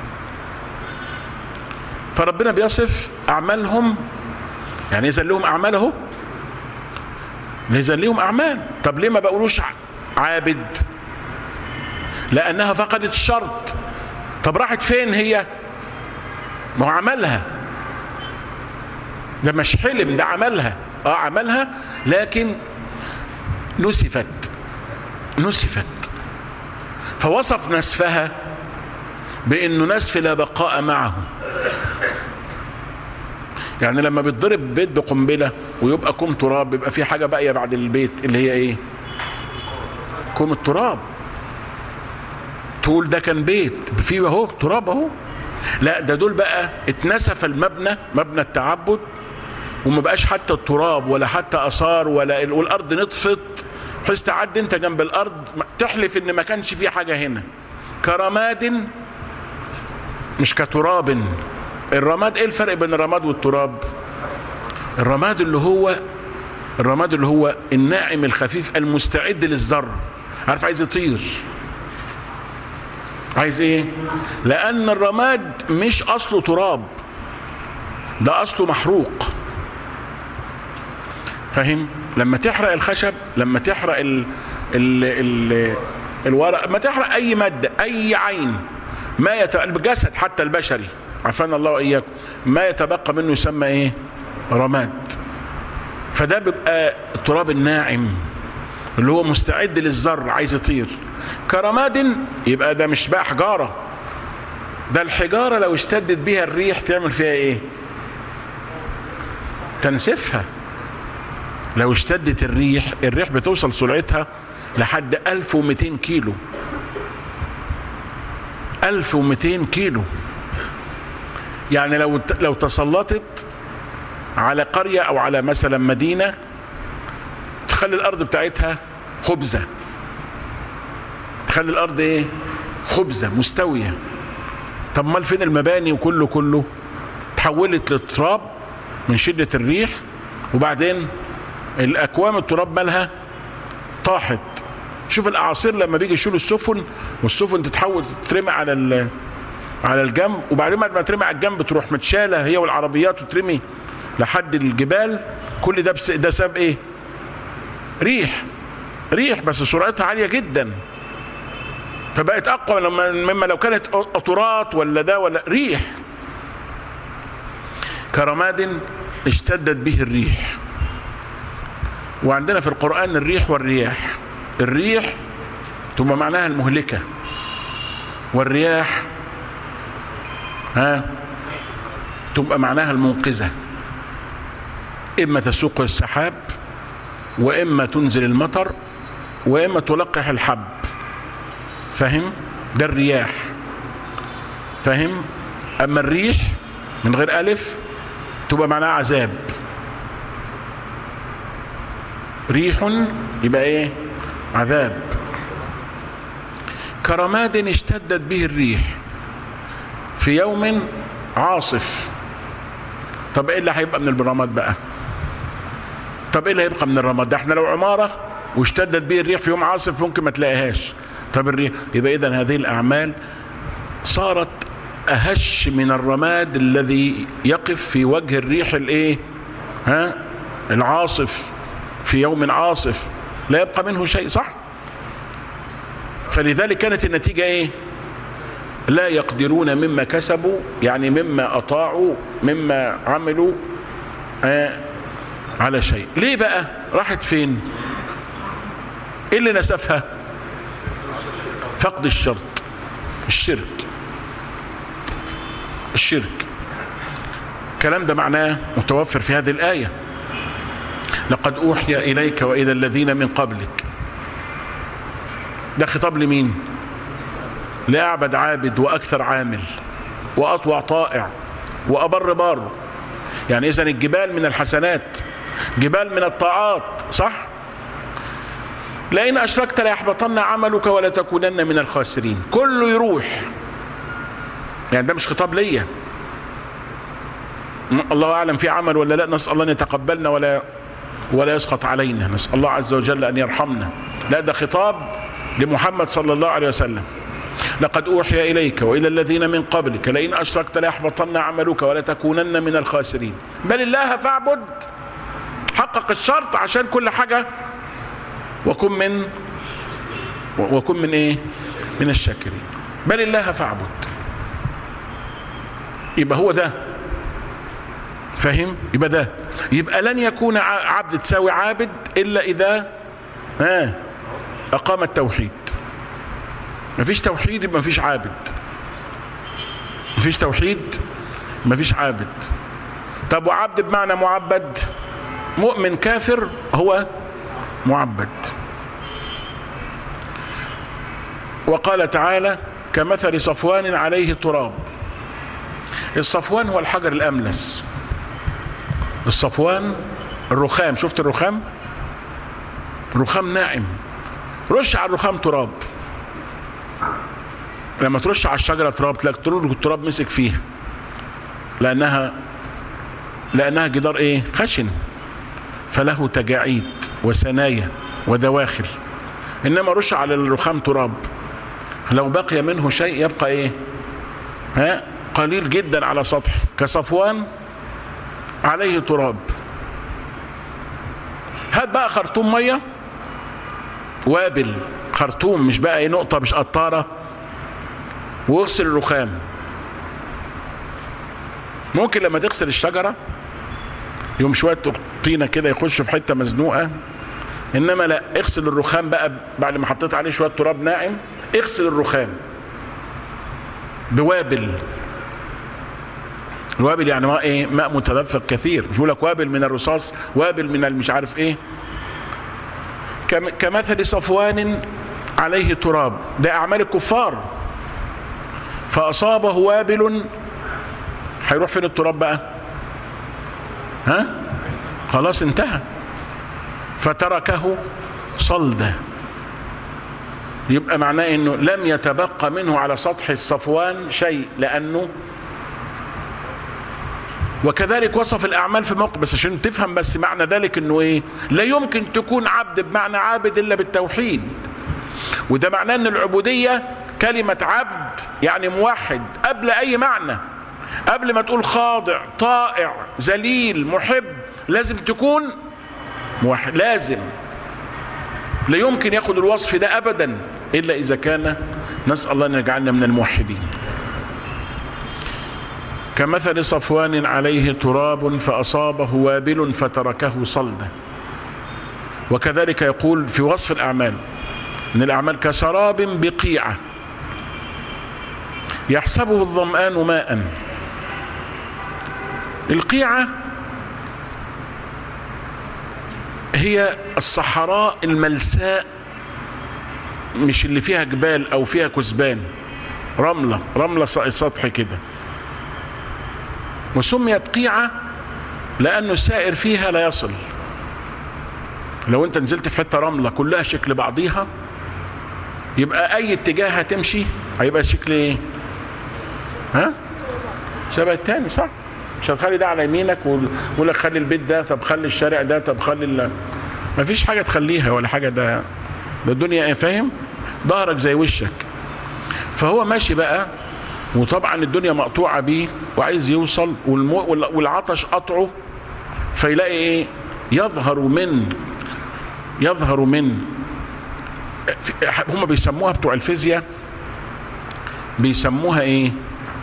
A: فربنا بيصف أعمالهم يعني إذا لهم أعمال أهو إذا لهم أعمال طب ليه ما بقولوش عابد لأنها فقدت الشرط طب راحت فين هي ما هو عملها ده مش حلم ده عملها اه عملها لكن نسفت نسفت فوصف نسفها بانه نسف لا بقاء معه يعني لما بيتضرب بيت بقنبله ويبقى كوم تراب بيبقى في حاجه باقيه بعد البيت اللي هي ايه كوم التراب تقول ده كان بيت فيه اهو تراب اهو لا ده دول بقى اتنسف المبنى مبنى التعبد وما بقاش حتى التراب ولا حتى اثار ولا والارض نطفت بحيث تعدي انت جنب الارض تحلف ان ما كانش في حاجه هنا كرماد مش كتراب الرماد ايه الفرق بين الرماد والتراب الرماد اللي هو الرماد اللي هو الناعم الخفيف المستعد للذر عارف عايز يطير عايز ايه لان الرماد مش اصله تراب ده اصله محروق فاهم لما تحرق الخشب لما تحرق ال ال ال الورق ما تحرق اي ماده اي عين ما يت... الجسد حتى البشري عافانا الله واياكم ما يتبقى منه يسمى ايه رماد فده بيبقى التراب الناعم اللي هو مستعد للذر عايز يطير كرماد يبقى ده مش بقى حجاره ده الحجاره لو اشتدت بيها الريح تعمل فيها ايه تنسفها لو اشتدت الريح الريح بتوصل سرعتها لحد 1200 كيلو 1200 كيلو يعني لو لو تسلطت على قرية او على مثلا مدينة تخلي الارض بتاعتها خبزة تخلي الارض ايه خبزة مستوية طب مال فين المباني وكله كله تحولت للتراب من شدة الريح وبعدين الاكوام التراب مالها طاحت شوف الاعاصير لما بيجي يشيلوا السفن والسفن تتحول تترمي على على الجنب وبعدين بعد ما ترمي على الجنب تروح متشاله هي والعربيات وترمي لحد الجبال كل ده بس ده سبب ايه؟ ريح ريح بس سرعتها عاليه جدا فبقت اقوى مما لو كانت قطرات ولا ده ولا ريح كرماد اشتدت به الريح وعندنا في القرآن الريح والرياح الريح تبقى معناها المهلكة والرياح ها تبقى معناها المنقذة إما تسوق السحاب وإما تنزل المطر وإما تلقح الحب فاهم ده الرياح فاهم أما الريح من غير ألف تبقى معناها عذاب ريح يبقى ايه عذاب كرماد اشتدت به الريح في يوم عاصف طب ايه اللي هيبقى من الرماد بقى طب ايه اللي هيبقى من الرماد ده احنا لو عماره واشتدت به الريح في يوم عاصف ممكن ما تلاقيهاش طب الريح يبقى اذا هذه الاعمال صارت اهش من الرماد الذي يقف في وجه الريح الايه ها العاصف في يوم عاصف لا يبقى منه شيء صح فلذلك كانت النتيجة ايه لا يقدرون مما كسبوا يعني مما اطاعوا مما عملوا آه على شيء ليه بقى راحت فين ايه اللي نسفها فقد الشرط الشرك الشرك الكلام ده معناه متوفر في هذه الآية لقد أوحي إليك وإلى الذين من قبلك ده خطاب لمين لأعبد عابد وأكثر عامل وأطوع طائع وأبر بار يعني إذا الجبال من الحسنات جبال من الطاعات صح لئن أشركت ليحبطن عملك ولا تكونن من الخاسرين كله يروح يعني ده مش خطاب ليا الله اعلم في عمل ولا لا نسال الله ان يتقبلنا ولا ولا يسقط علينا نسال الله عز وجل ان يرحمنا لا ده خطاب لمحمد صلى الله عليه وسلم لقد اوحي اليك والى الذين من قبلك لئن اشركت ليحبطن عملك ولا تكونن من الخاسرين بل الله فاعبد حقق الشرط عشان كل حاجه وكن من وكن من ايه من الشاكرين بل الله فاعبد يبقى هو ده فاهم يبقى ده يبقى لن يكون عبد تساوي عابد الا اذا ها اقام التوحيد مفيش توحيد يبقى مفيش عابد مفيش توحيد مفيش عابد طب وعبد بمعنى معبد مؤمن كافر هو معبد وقال تعالى كمثل صفوان عليه تراب الصفوان هو الحجر الاملس الصفوان الرخام شفت الرخام رخام ناعم رش على الرخام تراب لما ترش على الشجرة تراب تلاقي التراب مسك فيها لأنها لأنها جدار إيه خشن فله تجاعيد وسنايا ودواخل إنما رش على الرخام تراب لو بقي منه شيء يبقى إيه ها قليل جدا على سطح كصفوان عليه تراب هات بقى خرطوم ميه وابل خرطوم مش بقى ايه نقطه مش قطاره واغسل الرخام ممكن لما تغسل الشجره يوم شويه طينه كده يخش في حته مزنوقه انما لا اغسل الرخام بقى بعد ما حطيت عليه شويه تراب ناعم اغسل الرخام بوابل الوابل يعني ماء ايه ماء متدفق كثير مش بقول لك وابل من الرصاص وابل من المش عارف ايه كمثل صفوان عليه تراب ده اعمال الكفار فاصابه وابل هيروح فين التراب بقى ها خلاص انتهى فتركه صلدا يبقى معناه انه لم يتبقى منه على سطح الصفوان شيء لانه وكذلك وصف الاعمال في موقف بس عشان تفهم بس معنى ذلك انه ايه لا يمكن تكون عبد بمعنى عابد الا بالتوحيد وده معناه ان العبوديه كلمه عبد يعني موحد قبل اي معنى قبل ما تقول خاضع طائع ذليل محب لازم تكون موحد لازم لا يمكن ياخد الوصف ده ابدا الا اذا كان نسال الله ان يجعلنا من الموحدين كمثل صفوان عليه تراب فأصابه وابل فتركه صلدا وكذلك يقول في وصف الأعمال من الأعمال كسراب بقيعة يحسبه الظمآن ماء القيعة هي الصحراء الملساء مش اللي فيها جبال او فيها كثبان رملة رملة سطح كده وسميت قيعة لأنه السائر فيها لا يصل لو انت نزلت في حتة رملة كلها شكل بعضيها يبقى اي اتجاه هتمشي هيبقى شكل ايه ها شبه التاني صح مش هتخلي ده على يمينك ويقول لك خلي البيت ده طب خلي الشارع ده طب خلي ال... مفيش حاجه تخليها ولا حاجه ده ده الدنيا ايه فاهم ظهرك زي وشك فهو ماشي بقى وطبعا الدنيا مقطوعه بيه وعايز يوصل والمو... والعطش قطعه فيلاقي ايه يظهر من يظهر من هم بيسموها بتوع الفيزياء بيسموها ايه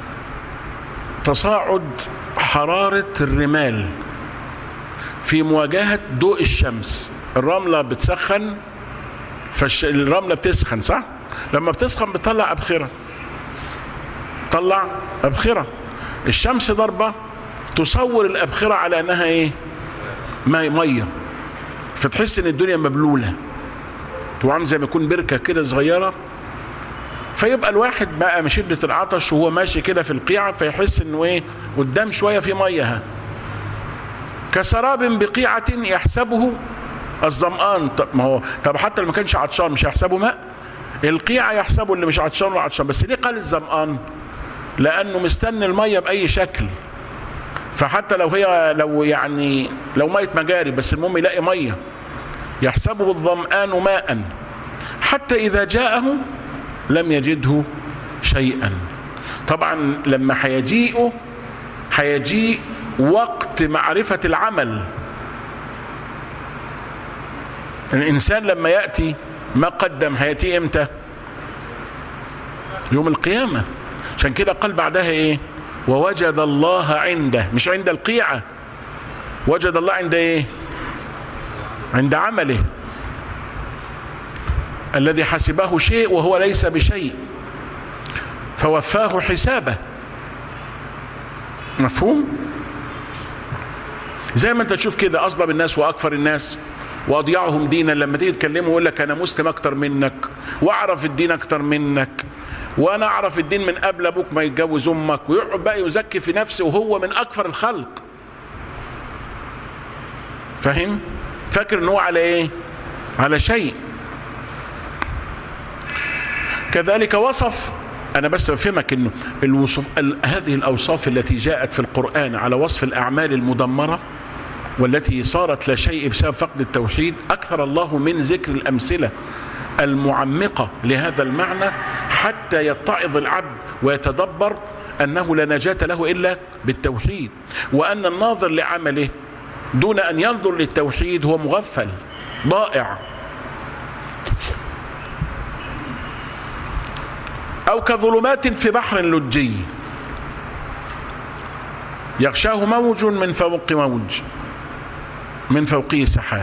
A: تصاعد حرارة الرمال في مواجهة ضوء الشمس الرملة بتسخن فالرملة بتسخن صح لما بتسخن بتطلع أبخرة تطلع أبخرة الشمس ضربة تصور الأبخرة على أنها إيه مية فتحس ان الدنيا مبلوله طبعا زي ما يكون بركه كده صغيره فيبقى الواحد بقى من شده العطش وهو ماشي كده في القيعه فيحس انه ايه قدام شويه في ميه كسراب بقيعه يحسبه الظمآن طب ما هو طب حتى لو ما كانش عطشان مش هيحسبه ماء القيعه يحسبه اللي مش عطشان ولا عطشان بس ليه قال الظمآن لانه مستني الميه باي شكل فحتى لو هي لو يعني لو ميه مجاري بس المهم يلاقي ميه يحسبه الظمآن ماء حتى إذا جاءه لم يجده شيئا طبعا لما هيجيئه هيجيء وقت معرفة العمل الإنسان لما يأتي ما قدم هيأتي إمتى يوم القيامة عشان كده قال بعدها إيه ووجد الله عنده مش عند القيعة وجد الله عند إيه عند عمله الذي حسبه شيء وهو ليس بشيء فوفاه حسابه مفهوم زي ما انت تشوف كده اظلم الناس واكفر الناس واضيعهم دينا لما تيجي تكلمه يقول لك انا مسلم اكتر منك واعرف الدين اكتر منك وانا اعرف الدين من قبل ابوك ما يتجوز امك ويقعد بقى يزكي في نفسه وهو من اكفر الخلق فاهم فاكر ان هو على ايه على شيء كذلك وصف انا بس بفهمك انه الوصف هذه الاوصاف التي جاءت في القران على وصف الاعمال المدمره والتي صارت لا شيء بسبب فقد التوحيد اكثر الله من ذكر الامثله المعمقه لهذا المعنى حتى يتعظ العبد ويتدبر انه لا نجاه له الا بالتوحيد وان الناظر لعمله دون ان ينظر للتوحيد هو مغفل ضائع او كظلمات في بحر لجي يغشاه موج من فوق موج من فوقه سحاب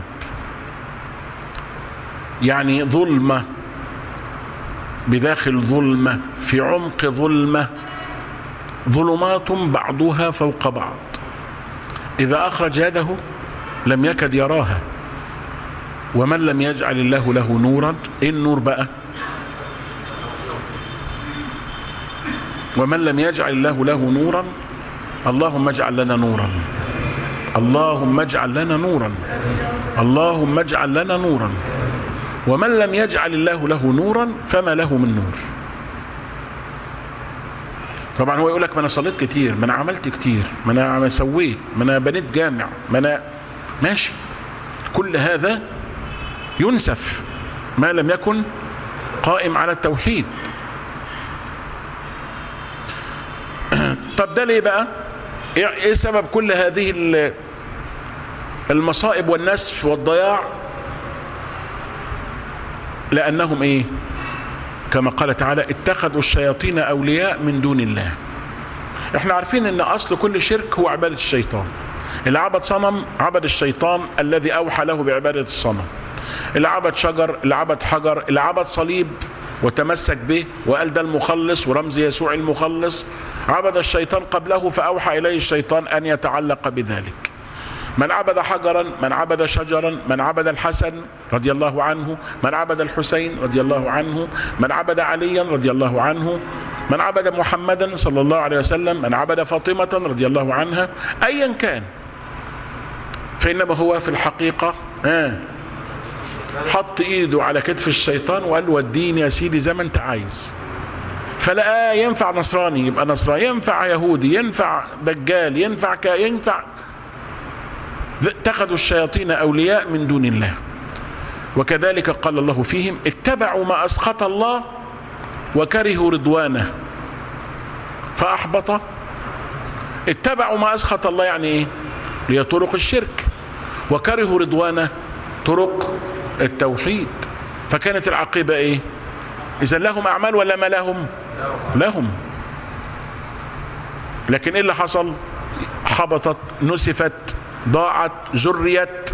A: يعني ظلمه بداخل ظلمه في عمق ظلمه ظلمات بعضها فوق بعض إذا أخرج يده لم يكد يراها ومن لم يجعل الله له نورا إيه النور بقى ومن لم يجعل الله له نورا اللهم اجعل لنا نورا اللهم اجعل لنا نورا اللهم اجعل لنا نورا ومن لم يجعل الله له نورا فما له من نور طبعا هو يقول لك ما انا صليت كتير ما انا عملت كتير ما انا سويت ما انا بنيت جامع ما انا ماشي كل هذا ينسف ما لم يكن قائم على التوحيد طب ده ليه بقى ايه سبب كل هذه المصائب والنسف والضياع لانهم ايه كما قال تعالى اتخذوا الشياطين اولياء من دون الله احنا عارفين ان اصل كل شرك هو عباده الشيطان اللي عبد صنم عبد الشيطان الذي اوحى له بعباده الصنم اللي عبد شجر اللي عبد حجر اللي عبد صليب وتمسك به وقال ده المخلص ورمز يسوع المخلص عبد الشيطان قبله فأوحى إليه الشيطان أن يتعلق بذلك من عبد حجرا من عبد شجرا من عبد الحسن رضي الله عنه من عبد الحسين رضي الله عنه من عبد عليا رضي الله عنه من عبد محمدا صلى الله عليه وسلم من عبد فاطمة رضي الله عنها أيا كان فإنما هو في الحقيقة آه حط ايده على كتف الشيطان وقال له وديني يا سيدي زي ما انت عايز فلقاه ينفع نصراني يبقى نصراني ينفع يهودي ينفع دجال ينفع ك... ينفع اتخذوا الشياطين اولياء من دون الله وكذلك قال الله فيهم اتبعوا ما اسخط الله وكرهوا رضوانه فاحبط اتبعوا ما اسخط الله يعني ايه هي طرق الشرك وكرهوا رضوانه طرق التوحيد فكانت العاقبه ايه اذا لهم اعمال ولا ما لهم لهم لكن ايه اللي حصل حبطت نسفت ضاعت جريت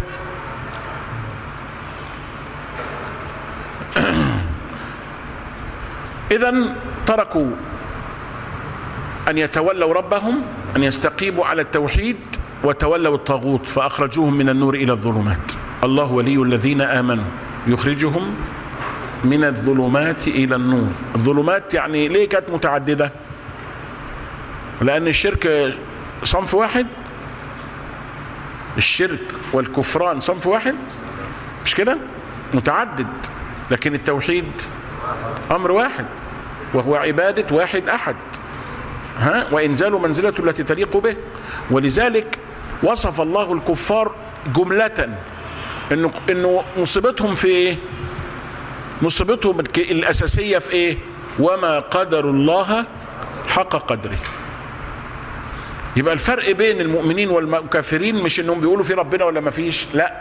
A: اذا تركوا ان يتولوا ربهم ان يستقيموا على التوحيد وتولوا الطاغوت فاخرجوهم من النور الى الظلمات الله ولي الذين امنوا يخرجهم من الظلمات الى النور الظلمات يعني ليه كانت متعدده لان الشرك صنف واحد الشرك والكفران صنف واحد مش كده متعدد لكن التوحيد امر واحد وهو عباده واحد احد ها وانزال منزلته التي تليق به ولذلك وصف الله الكفار جمله انه انه مصيبتهم في ايه مصيبتهم الاساسيه في ايه وما قدر الله حق قدره يبقى الفرق بين المؤمنين والكافرين مش انهم بيقولوا في ربنا ولا ما فيش لا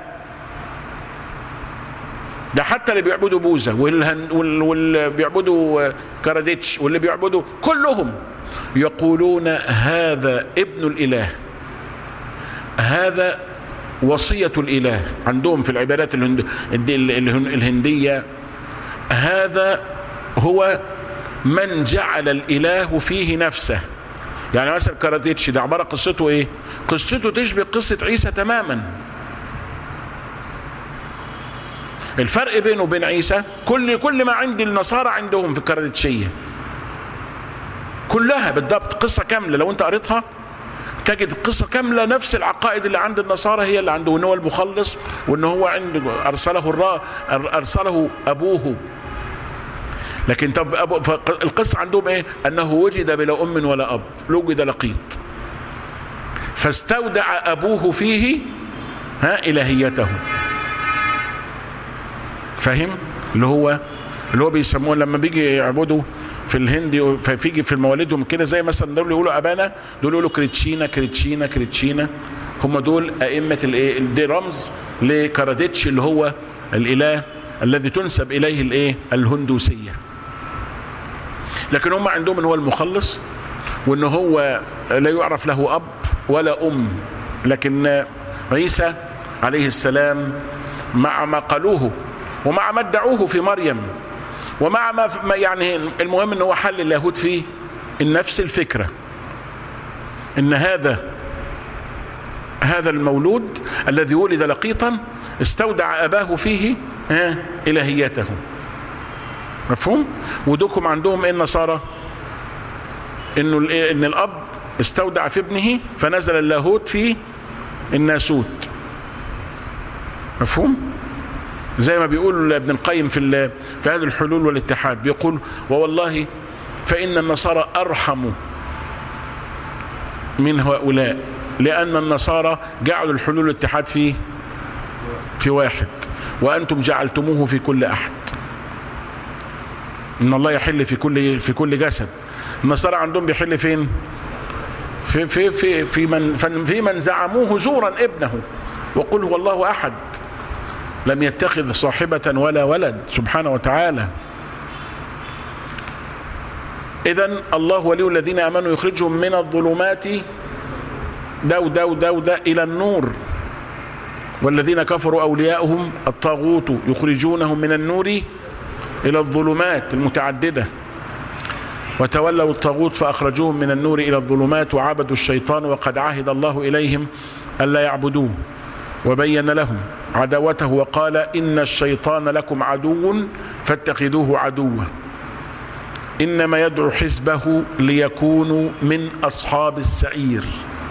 A: ده حتى اللي بيعبدوا بوذا واللي بيعبدوا كاراديتش واللي بيعبدوا كلهم يقولون هذا ابن الاله هذا وصية الإله عندهم في العبادات الهند... الهندية هذا هو من جعل الإله فيه نفسه يعني مثلا كاراتيتش ده عبارة قصته إيه قصته تشبه قصة عيسى تماما الفرق بينه وبين عيسى كل كل ما عند النصارى عندهم في الكاراتيتشية كلها بالضبط قصة كاملة لو انت قريتها تجد القصة كاملة نفس العقائد اللي عند النصارى هي اللي عنده وان هو المخلص وان هو عنده ارسله الرا ارسله ابوه لكن طب أبو القصة عندهم ايه انه وجد بلا ام ولا اب وجد لقيط فاستودع ابوه فيه ها الهيته فاهم اللي هو اللي هو بيسموه لما بيجي يعبدوا في الهند فيجي في موالدهم كده زي مثلا دول يقولوا ابانا دول يقولوا كريتشينا كريتشينا كريتشينا هم دول ائمه الايه دي رمز لكاراديتش اللي هو الاله الذي تنسب اليه الايه الهندوسيه لكن هم عندهم ان هو المخلص وان هو لا يعرف له اب ولا ام لكن عيسى عليه السلام مع ما قالوه ومع ما ادعوه في مريم ومع ما يعني المهم ان هو حل اليهود فيه نفس الفكره ان هذا هذا المولود الذي ولد لقيطا استودع اباه فيه ها الهيته مفهوم ودوكم عندهم ايه النصارى انه ان الاب استودع في ابنه فنزل اللاهوت في الناسوت مفهوم زي ما بيقول ابن القيم في في هذه الحلول والاتحاد بيقول ووالله فإن النصارى أرحم من هؤلاء لأن النصارى جعلوا الحلول والاتحاد في في واحد وأنتم جعلتموه في كل أحد إن الله يحل في كل في كل جسد النصارى عندهم بيحل فين؟ في في في في من في من زعموه زورا ابنه وقل هو الله أحد لم يتخذ صاحبة ولا ولد سبحانه وتعالى إذا الله ولي الذين آمنوا يخرجهم من الظلمات ده وده وده وده إلى النور والذين كفروا أولياؤهم الطاغوت يخرجونهم من النور إلى الظلمات المتعددة وتولوا الطاغوت فأخرجوهم من النور إلى الظلمات وعبدوا الشيطان وقد عهد الله إليهم ألا يعبدوه وبين لهم عداوته وقال إن الشيطان لكم عدو فاتخذوه عدوا إنما يدعو حزبه ليكونوا من أصحاب السعير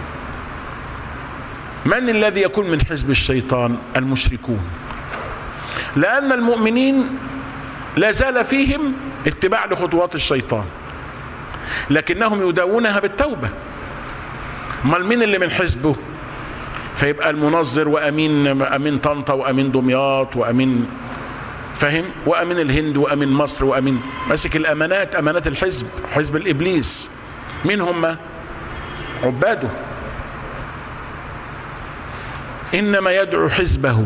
A: من الذي يكون من حزب الشيطان المشركون لأن المؤمنين لا زال فيهم اتباع لخطوات الشيطان لكنهم يداوونها بالتوبة امال مين اللي من حزبه فيبقى المنظر وامين امين طنطا وامين دمياط وامين فاهم وامين الهند وامين مصر وامين ماسك الامانات امانات الحزب حزب الابليس مين هم عباده انما يدعو حزبه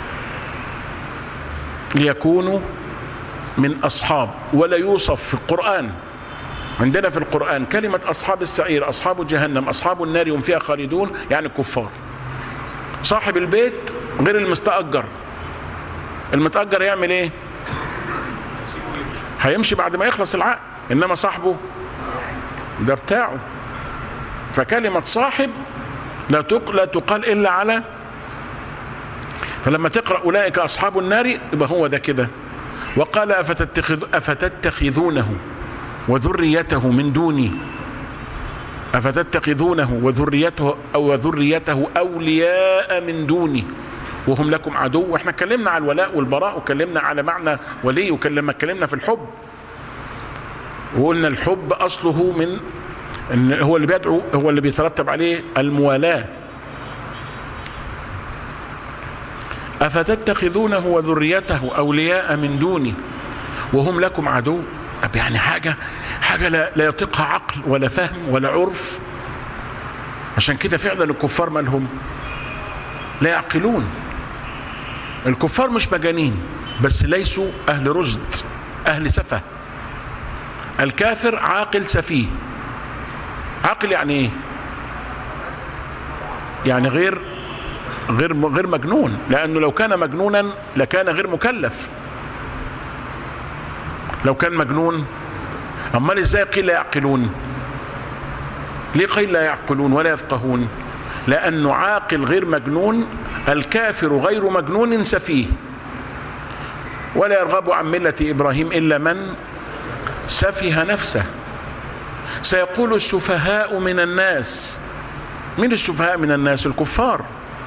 A: ليكونوا من اصحاب ولا يوصف في القران عندنا في القران كلمه اصحاب السعير اصحاب جهنم اصحاب النار هم فيها خالدون يعني الكفار صاحب البيت غير المستأجر المتأجر يعمل ايه هيمشي بعد ما يخلص العقد انما صاحبه ده بتاعه فكلمة صاحب لا لا تقال الا على فلما تقرأ اولئك اصحاب النار يبقى هو ده كده وقال أفتتخذ أفتتخذونه وذريته من دوني أفتتخذونه وذريته أو ذريته أولياء من دوني وهم لكم عدو واحنا اتكلمنا على الولاء والبراء وكلمنا على معنى ولي وكلمنا اتكلمنا في الحب وقلنا الحب أصله من إن هو اللي بيدعو هو اللي بيترتب عليه الموالاة أفتتخذونه وذريته أولياء من دوني وهم لكم عدو طب يعني حاجة حاجة لا, لا يطيقها عقل ولا فهم ولا عرف عشان كده فعلا الكفار مالهم لا يعقلون الكفار مش مجانين بس ليسوا أهل رشد أهل سفه الكافر عاقل سفيه عاقل يعني ايه يعني غير غير غير مجنون لانه لو كان مجنونا لكان غير مكلف لو كان مجنون امال ازاي قيل لا يعقلون ليه قيل لا يعقلون ولا يفقهون لانه عاقل غير مجنون الكافر غير مجنون سفيه ولا يرغب عن مله ابراهيم الا من سفه نفسه سيقول السفهاء من الناس من السفهاء من الناس الكفار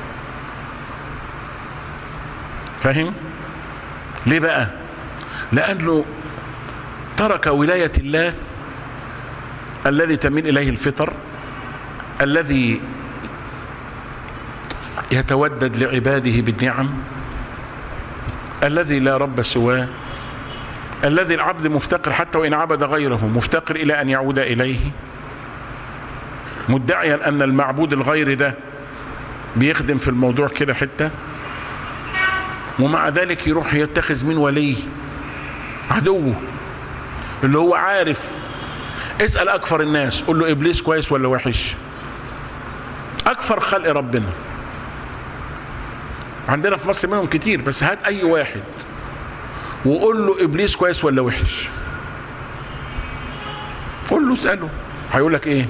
A: فاهم ليه بقى لانه ترك ولايه الله الذي تميل اليه الفطر الذي يتودد لعباده بالنعم الذي لا رب سواه الذي العبد مفتقر حتى وان عبد غيره مفتقر الى ان يعود اليه مدعيا ان المعبود الغير ده بيخدم في الموضوع كده حته ومع ذلك يروح يتخذ من ولي عدوه اللي هو عارف اسال اكفر الناس قول له ابليس كويس ولا وحش اكفر خلق ربنا عندنا في مصر منهم كتير بس هات اي واحد وقول له ابليس كويس ولا وحش قول له اساله هيقول لك ايه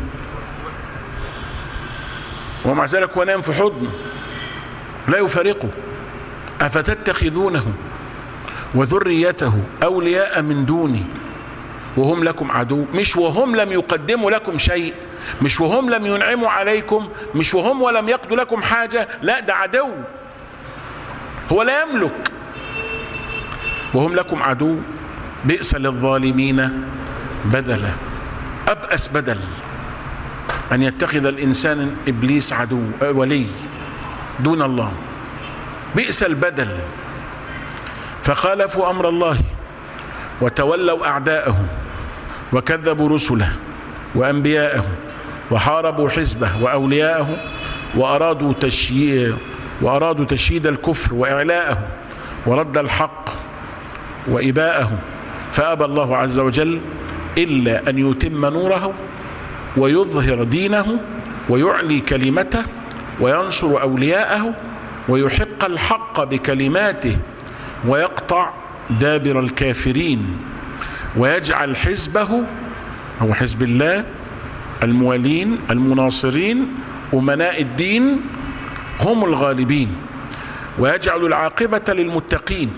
A: ومع ذلك هو نام في حضن لا يفارقه افتتخذونه وذريته اولياء من دوني وهم لكم عدو مش وهم لم يقدموا لكم شيء مش وهم لم ينعموا عليكم مش وهم ولم يقضوا لكم حاجه لا ده عدو هو لا يملك وهم لكم عدو بئس للظالمين بدلا أبأس بدل أن يتخذ الإنسان إبليس عدو ولي دون الله بئس البدل فخالفوا أمر الله وتولوا أعداءه وكذبوا رسله وأنبياءه وحاربوا حزبه وأولياءه وأرادوا تشييع وأرادوا تشييد الكفر وإعلاءه ورد الحق وإباءه فأبى الله عز وجل إلا أن يتم نوره ويظهر دينه ويعلي كلمته وينصر أولياءه ويحق الحق بكلماته ويقطع دابر الكافرين ويجعل حزبه هو حزب الله الموالين المناصرين أمناء الدين هم الغالبين ويجعل العاقبة للمتقين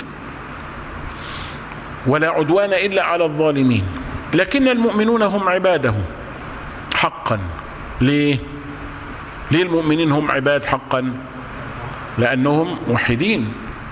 A: ولا عدوان إلا على الظالمين لكن المؤمنون هم عباده حقا ليه ليه المؤمنين هم عباد حقا لأنهم موحدين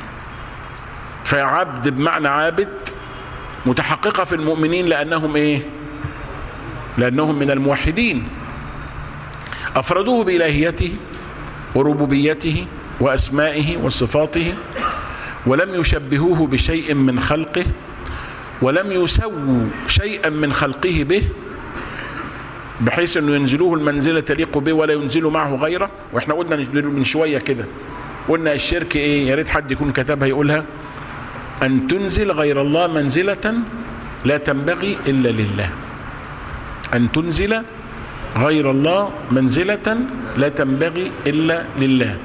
A: فعبد بمعنى عابد متحققة في المؤمنين لأنهم إيه لأنهم من الموحدين أفردوه بإلهيته وربوبيته وأسمائه وصفاته ولم يشبهوه بشيء من خلقه ولم يسووا شيئا من خلقه به بحيث انه ينزلوه المنزله تليق به ولا ينزلوا معه غيره واحنا قلنا من شويه كده قلنا الشرك ايه يا ريت حد يكون كتبها يقولها ان تنزل غير الله منزله لا تنبغي الا لله ان تنزل غير الله منزله لا تنبغي الا لله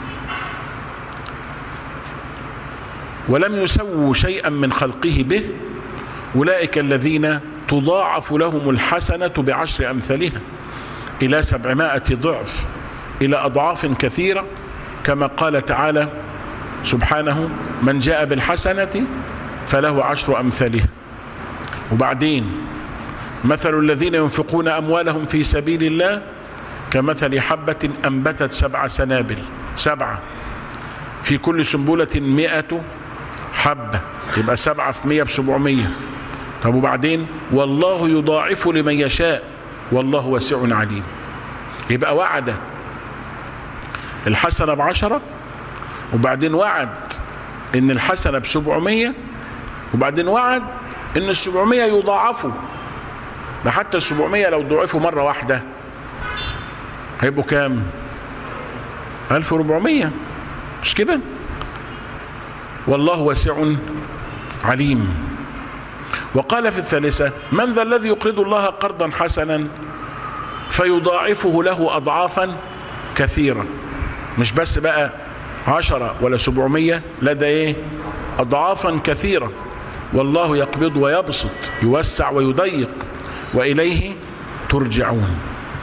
A: ولم يسووا شيئا من خلقه به أولئك الذين تضاعف لهم الحسنة بعشر أمثالها إلى سبعمائة ضعف إلى أضعاف كثيرة كما قال تعالى سبحانه من جاء بالحسنة فله عشر أمثالها وبعدين مثل الذين ينفقون أموالهم في سبيل الله كمثل حبة أنبتت سبع سنابل سبعة في كل سنبلة مئة حبة يبقى سبعة في مية بسبعمية طب وبعدين والله يضاعف لمن يشاء والله واسع عليم يبقى وعد الحسنة بعشرة وبعدين وعد ان الحسنة بسبعمية وبعدين وعد ان السبعمية يضاعفوا ده حتى السبعمية لو ضعفوا مرة واحدة هيبقوا كام ألف وربعمية مش كده والله واسع عليم وقال في الثالثة من ذا الذي يقرض الله قرضا حسنا فيضاعفه له أضعافا كثيرة مش بس بقى عشرة ولا سبعمية لا ده ايه أضعافا كثيرة والله يقبض ويبسط يوسع ويضيق وإليه ترجعون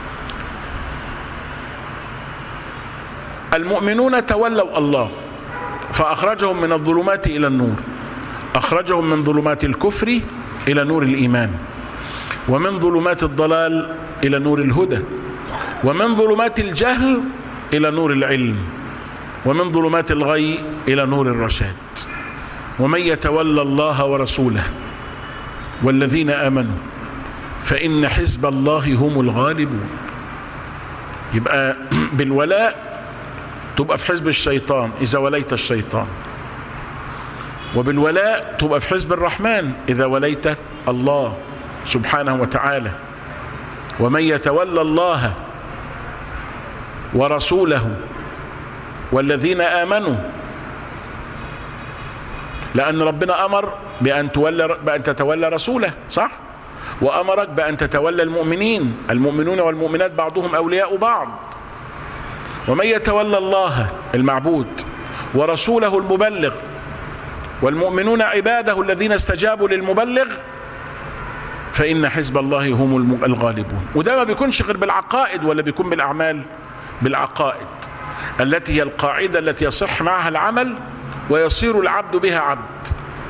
A: المؤمنون تولوا الله فأخرجهم من الظلمات إلى النور أخرجهم من ظلمات الكفر إلى نور الإيمان ومن ظلمات الضلال إلى نور الهدى ومن ظلمات الجهل إلى نور العلم ومن ظلمات الغي إلى نور الرشاد ومن يتولى الله ورسوله والذين آمنوا فإن حزب الله هم الغالبون يبقى بالولاء تبقى في حزب الشيطان إذا وليت الشيطان وبالولاء تبقى في حزب الرحمن إذا وليت الله سبحانه وتعالى ومن يتولى الله ورسوله والذين آمنوا لأن ربنا أمر بأن تولى بأن تتولى رسوله صح؟ وأمرك بأن تتولى المؤمنين المؤمنون والمؤمنات بعضهم أولياء بعض ومن يتولى الله المعبود ورسوله المبلغ والمؤمنون عباده الذين استجابوا للمبلغ فإن حزب الله هم الغالبون وده ما بيكونش غير بالعقائد ولا بيكون بالأعمال بالعقائد التي هي القاعدة التي يصح معها العمل ويصير العبد بها عبد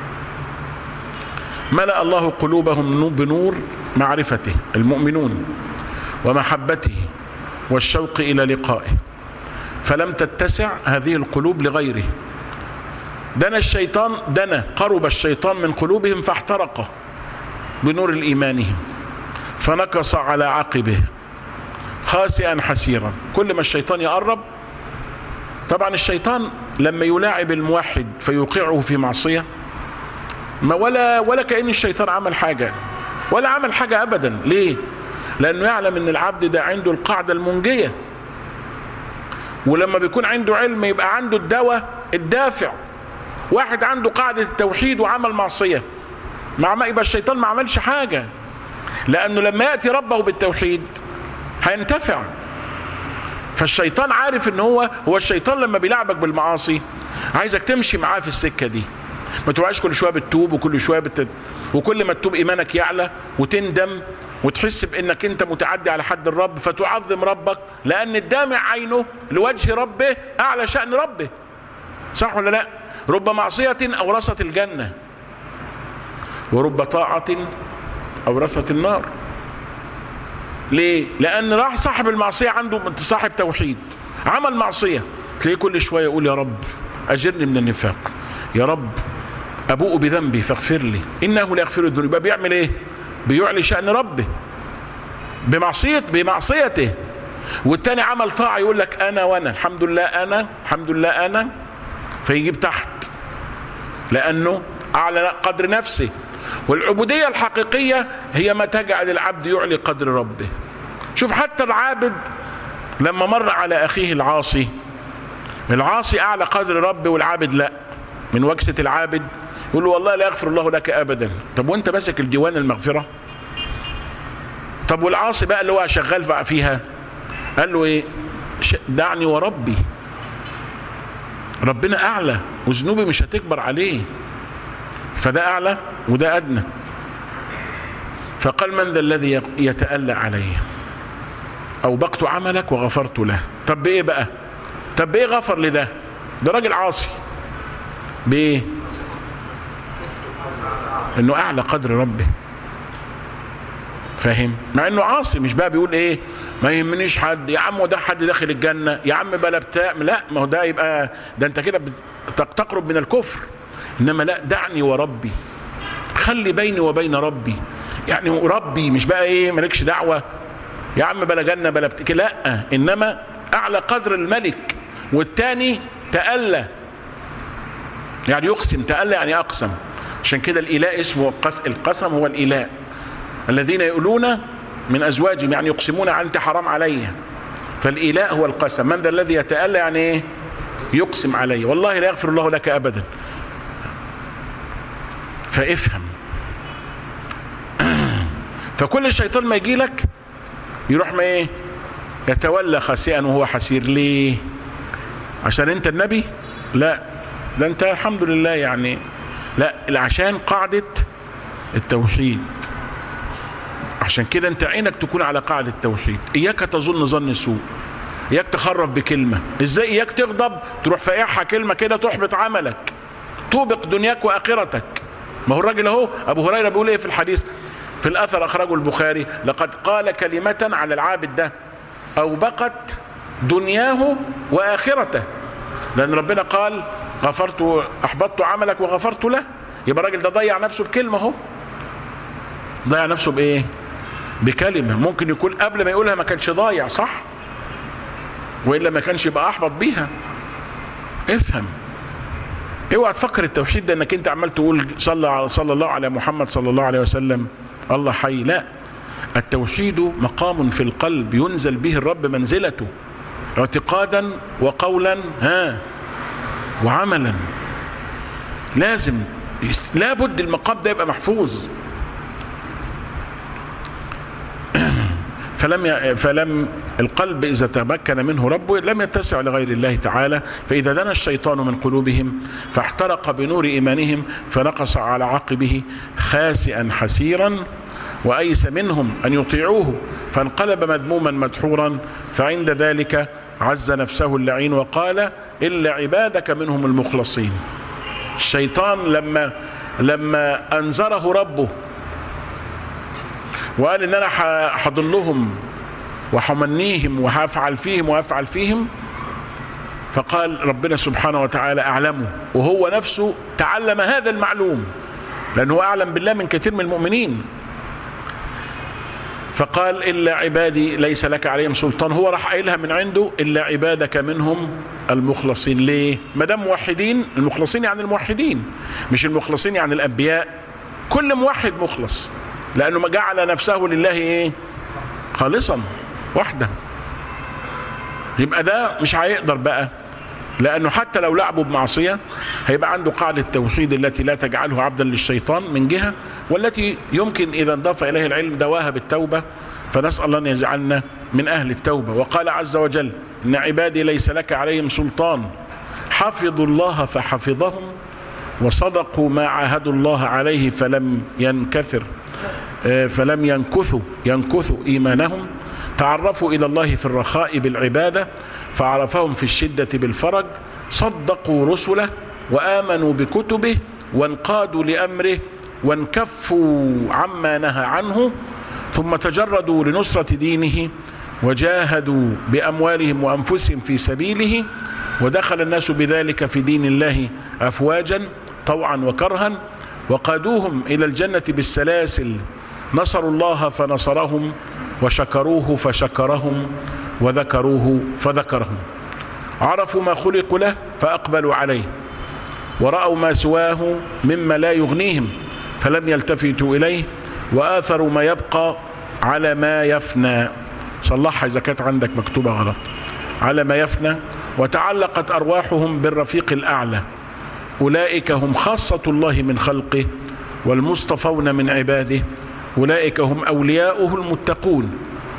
A: ملأ الله قلوبهم بنور معرفته المؤمنون ومحبته والشوق إلى لقائه فلم تتسع هذه القلوب لغيره دنا الشيطان دنا قرب الشيطان من قلوبهم فاحترق بنور الإيمانهم فنكص على عقبه خاسئا حسيرا كل ما الشيطان يقرب طبعا الشيطان لما يلاعب الموحد فيوقعه في معصية ما ولا ولا كأن الشيطان عمل حاجة ولا عمل حاجة أبدا ليه لأنه يعلم أن العبد ده عنده القاعدة المنجية ولما بيكون عنده علم يبقى عنده الدواء الدافع واحد عنده قاعدة التوحيد وعمل معصية مع يبقى الشيطان ما عملش حاجة لأنه لما يأتي ربه بالتوحيد هينتفع فالشيطان عارف ان هو هو الشيطان لما بيلعبك بالمعاصي عايزك تمشي معاه في السكه دي ما تبقاش كل شويه بتتوب وكل شويه بت... وكل ما تتوب ايمانك يعلى وتندم وتحس بانك انت متعدي على حد الرب فتعظم ربك لان الدامع عينه لوجه ربه اعلى شان ربه صح ولا لا رب معصيه اورثت الجنه ورب طاعه اورثت النار ليه لان راح صاحب المعصيه عنده صاحب توحيد عمل معصيه تلاقيه كل شويه يقول يا رب اجرني من النفاق يا رب ابوء بذنبي فاغفر لي انه لا يغفر الذنوب يبقى بيعمل ايه بيعلي شان ربه بمعصيه بمعصيته والتاني عمل طاعه يقول لك انا وانا الحمد لله انا الحمد لله انا فيجيب تحت لانه اعلى قدر نفسه والعبوديه الحقيقيه هي ما تجعل العبد يعلي قدر ربه شوف حتى العابد لما مر على اخيه العاصي العاصي اعلى قدر ربه والعابد لا من وكسه العابد يقول له والله لا يغفر الله لك ابدا طب وانت ماسك الديوان المغفره طب والعاصي بقى اللي هو شغال فيها قال له ايه دعني وربي ربنا اعلى وذنوبي مش هتكبر عليه فده اعلى وده ادنى فقال من ذا الذي يتألى علي اوبقت عملك وغفرت له طب بايه بقى طب بايه غفر لده ده راجل عاصي بايه انه اعلى قدر ربه فاهم مع انه عاصي مش بقى بيقول ايه ما يهمنيش حد يا عم وده حد داخل الجنه يا عم بلا بتاع لا ما هو ده يبقى ده انت كده تقرب من الكفر انما لا دعني وربي خلي بيني وبين ربي يعني ربي مش بقى ايه مالكش دعوه يا عم بلا جنه بلا بتاع لا انما اعلى قدر الملك والتاني تألى يعني يقسم تألى يعني اقسم عشان كده الاله اسمه القسم هو الاله الذين يقولون من ازواجهم يعني يقسمون انت حرام علي فالاله هو القسم من ذا الذي يتألى يعني ايه يقسم علي والله لا يغفر الله لك ابدا فافهم فكل الشيطان ما يجي لك يروح ما ايه يتولى خاسئا وهو حسير ليه عشان انت النبي لا ده انت الحمد لله يعني لا عشان قاعدة التوحيد عشان كده انت عينك تكون على قاعدة التوحيد اياك تظن ظن سوء اياك تخرب بكلمة ازاي اياك تغضب تروح فايحها كلمة كده تحبط عملك توبق دنياك واخرتك ما هو الراجل اهو ابو هريرة بيقول ايه في الحديث في الاثر اخرجه البخاري لقد قال كلمة على العابد ده اوبقت دنياه واخرته لان ربنا قال غفرت احبطت عملك وغفرت له يبقى الراجل ده ضيع نفسه بكلمه اهو ضيع نفسه بايه بكلمه ممكن يكون قبل ما يقولها ما كانش ضايع صح والا ما كانش يبقى احبط بيها افهم اوعى تفكر التوحيد ده انك انت عمال تقول صلى صلى الله على محمد صلى الله عليه وسلم الله حي لا التوحيد مقام في القلب ينزل به الرب منزلته اعتقادا وقولا ها وعملا لازم لابد المقام ده يبقى محفوظ فلم فلم القلب اذا تمكن منه ربه لم يتسع لغير الله تعالى فاذا دنا الشيطان من قلوبهم فاحترق بنور ايمانهم فنقص على عقبه خاسئا حسيرا وايس منهم ان يطيعوه فانقلب مذموما مدحورا فعند ذلك عز نفسه اللعين وقال الا عبادك منهم المخلصين الشيطان لما لما انذره ربه وقال ان انا هضلهم وحمنيهم وهفعل فيهم وافعل فيهم فقال ربنا سبحانه وتعالى اعلمه وهو نفسه تعلم هذا المعلوم لانه اعلم بالله من كثير من المؤمنين فقال الا عبادي ليس لك عليهم سلطان هو راح قايلها من عنده الا عبادك منهم المخلصين ليه ما دام موحدين المخلصين يعني الموحدين مش المخلصين يعني الانبياء كل موحد مخلص لانه ما جعل نفسه لله ايه خالصا وحده يبقى ده مش هيقدر بقى لانه حتى لو لعبوا بمعصيه هيبقى عنده قاعده التوحيد التي لا تجعله عبدا للشيطان من جهه والتي يمكن اذا انضاف اليه العلم دواها بالتوبه فنسأل الله أن يجعلنا من أهل التوبة وقال عز وجل إن عبادي ليس لك عليهم سلطان حفظوا الله فحفظهم وصدقوا ما عاهدوا الله عليه فلم ينكثر فلم ينكثوا ينكثوا إيمانهم تعرفوا إلى الله في الرخاء بالعبادة فعرفهم في الشدة بالفرج صدقوا رسله وآمنوا بكتبه وانقادوا لأمره وانكفوا عما نهى عنه ثم تجردوا لنصرة دينه وجاهدوا بأموالهم وأنفسهم في سبيله ودخل الناس بذلك في دين الله أفواجا طوعا وكرها وقادوهم إلى الجنة بالسلاسل نصروا الله فنصرهم وشكروه فشكرهم وذكروه فذكرهم عرفوا ما خلقوا له فأقبلوا عليه ورأوا ما سواه مما لا يغنيهم فلم يلتفتوا إليه وآثروا ما يبقى على ما يفنى صلحها إذا كانت عندك مكتوبة غلط على ما يفنى وتعلقت أرواحهم بالرفيق الأعلى أولئك هم خاصة الله من خلقه والمصطفون من عباده أولئك هم أولياؤه المتقون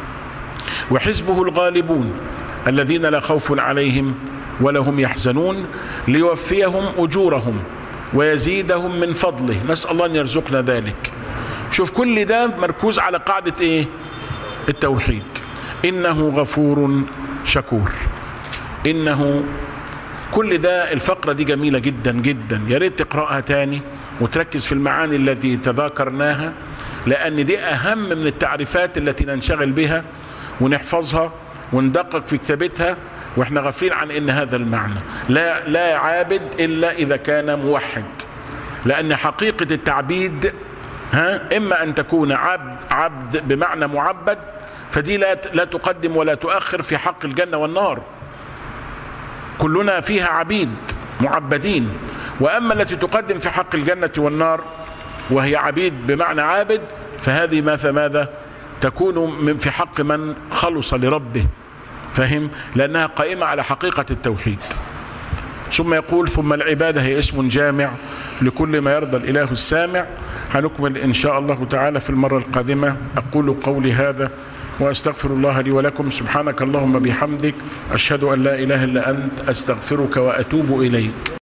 A: وحزبه الغالبون الذين لا خوف عليهم ولا هم يحزنون ليوفيهم أجورهم ويزيدهم من فضله نسأل الله أن يرزقنا ذلك شوف كل ده مركوز على قاعدة إيه التوحيد إنه غفور شكور إنه كل ده الفقرة دي جميلة جدا جدا يا ريت تقرأها تاني وتركز في المعاني التي تذاكرناها لأن دي أهم من التعريفات التي ننشغل بها ونحفظها وندقق في كتابتها واحنا غافلين عن ان هذا المعنى لا لا عابد الا اذا كان موحد لان حقيقه التعبيد ها اما ان تكون عبد عبد بمعنى معبد فدي لا لا تقدم ولا تؤخر في حق الجنه والنار كلنا فيها عبيد معبدين واما التي تقدم في حق الجنه والنار وهي عبيد بمعنى عابد فهذه ماذا ماذا تكون من في حق من خلص لربه فهم لأنها قائمة على حقيقة التوحيد ثم يقول ثم العبادة هي اسم جامع لكل ما يرضى الإله السامع هنكمل إن شاء الله تعالى في المرة القادمة أقول قولي هذا وأستغفر الله لي ولكم سبحانك اللهم بحمدك أشهد أن لا إله إلا أنت أستغفرك وأتوب إليك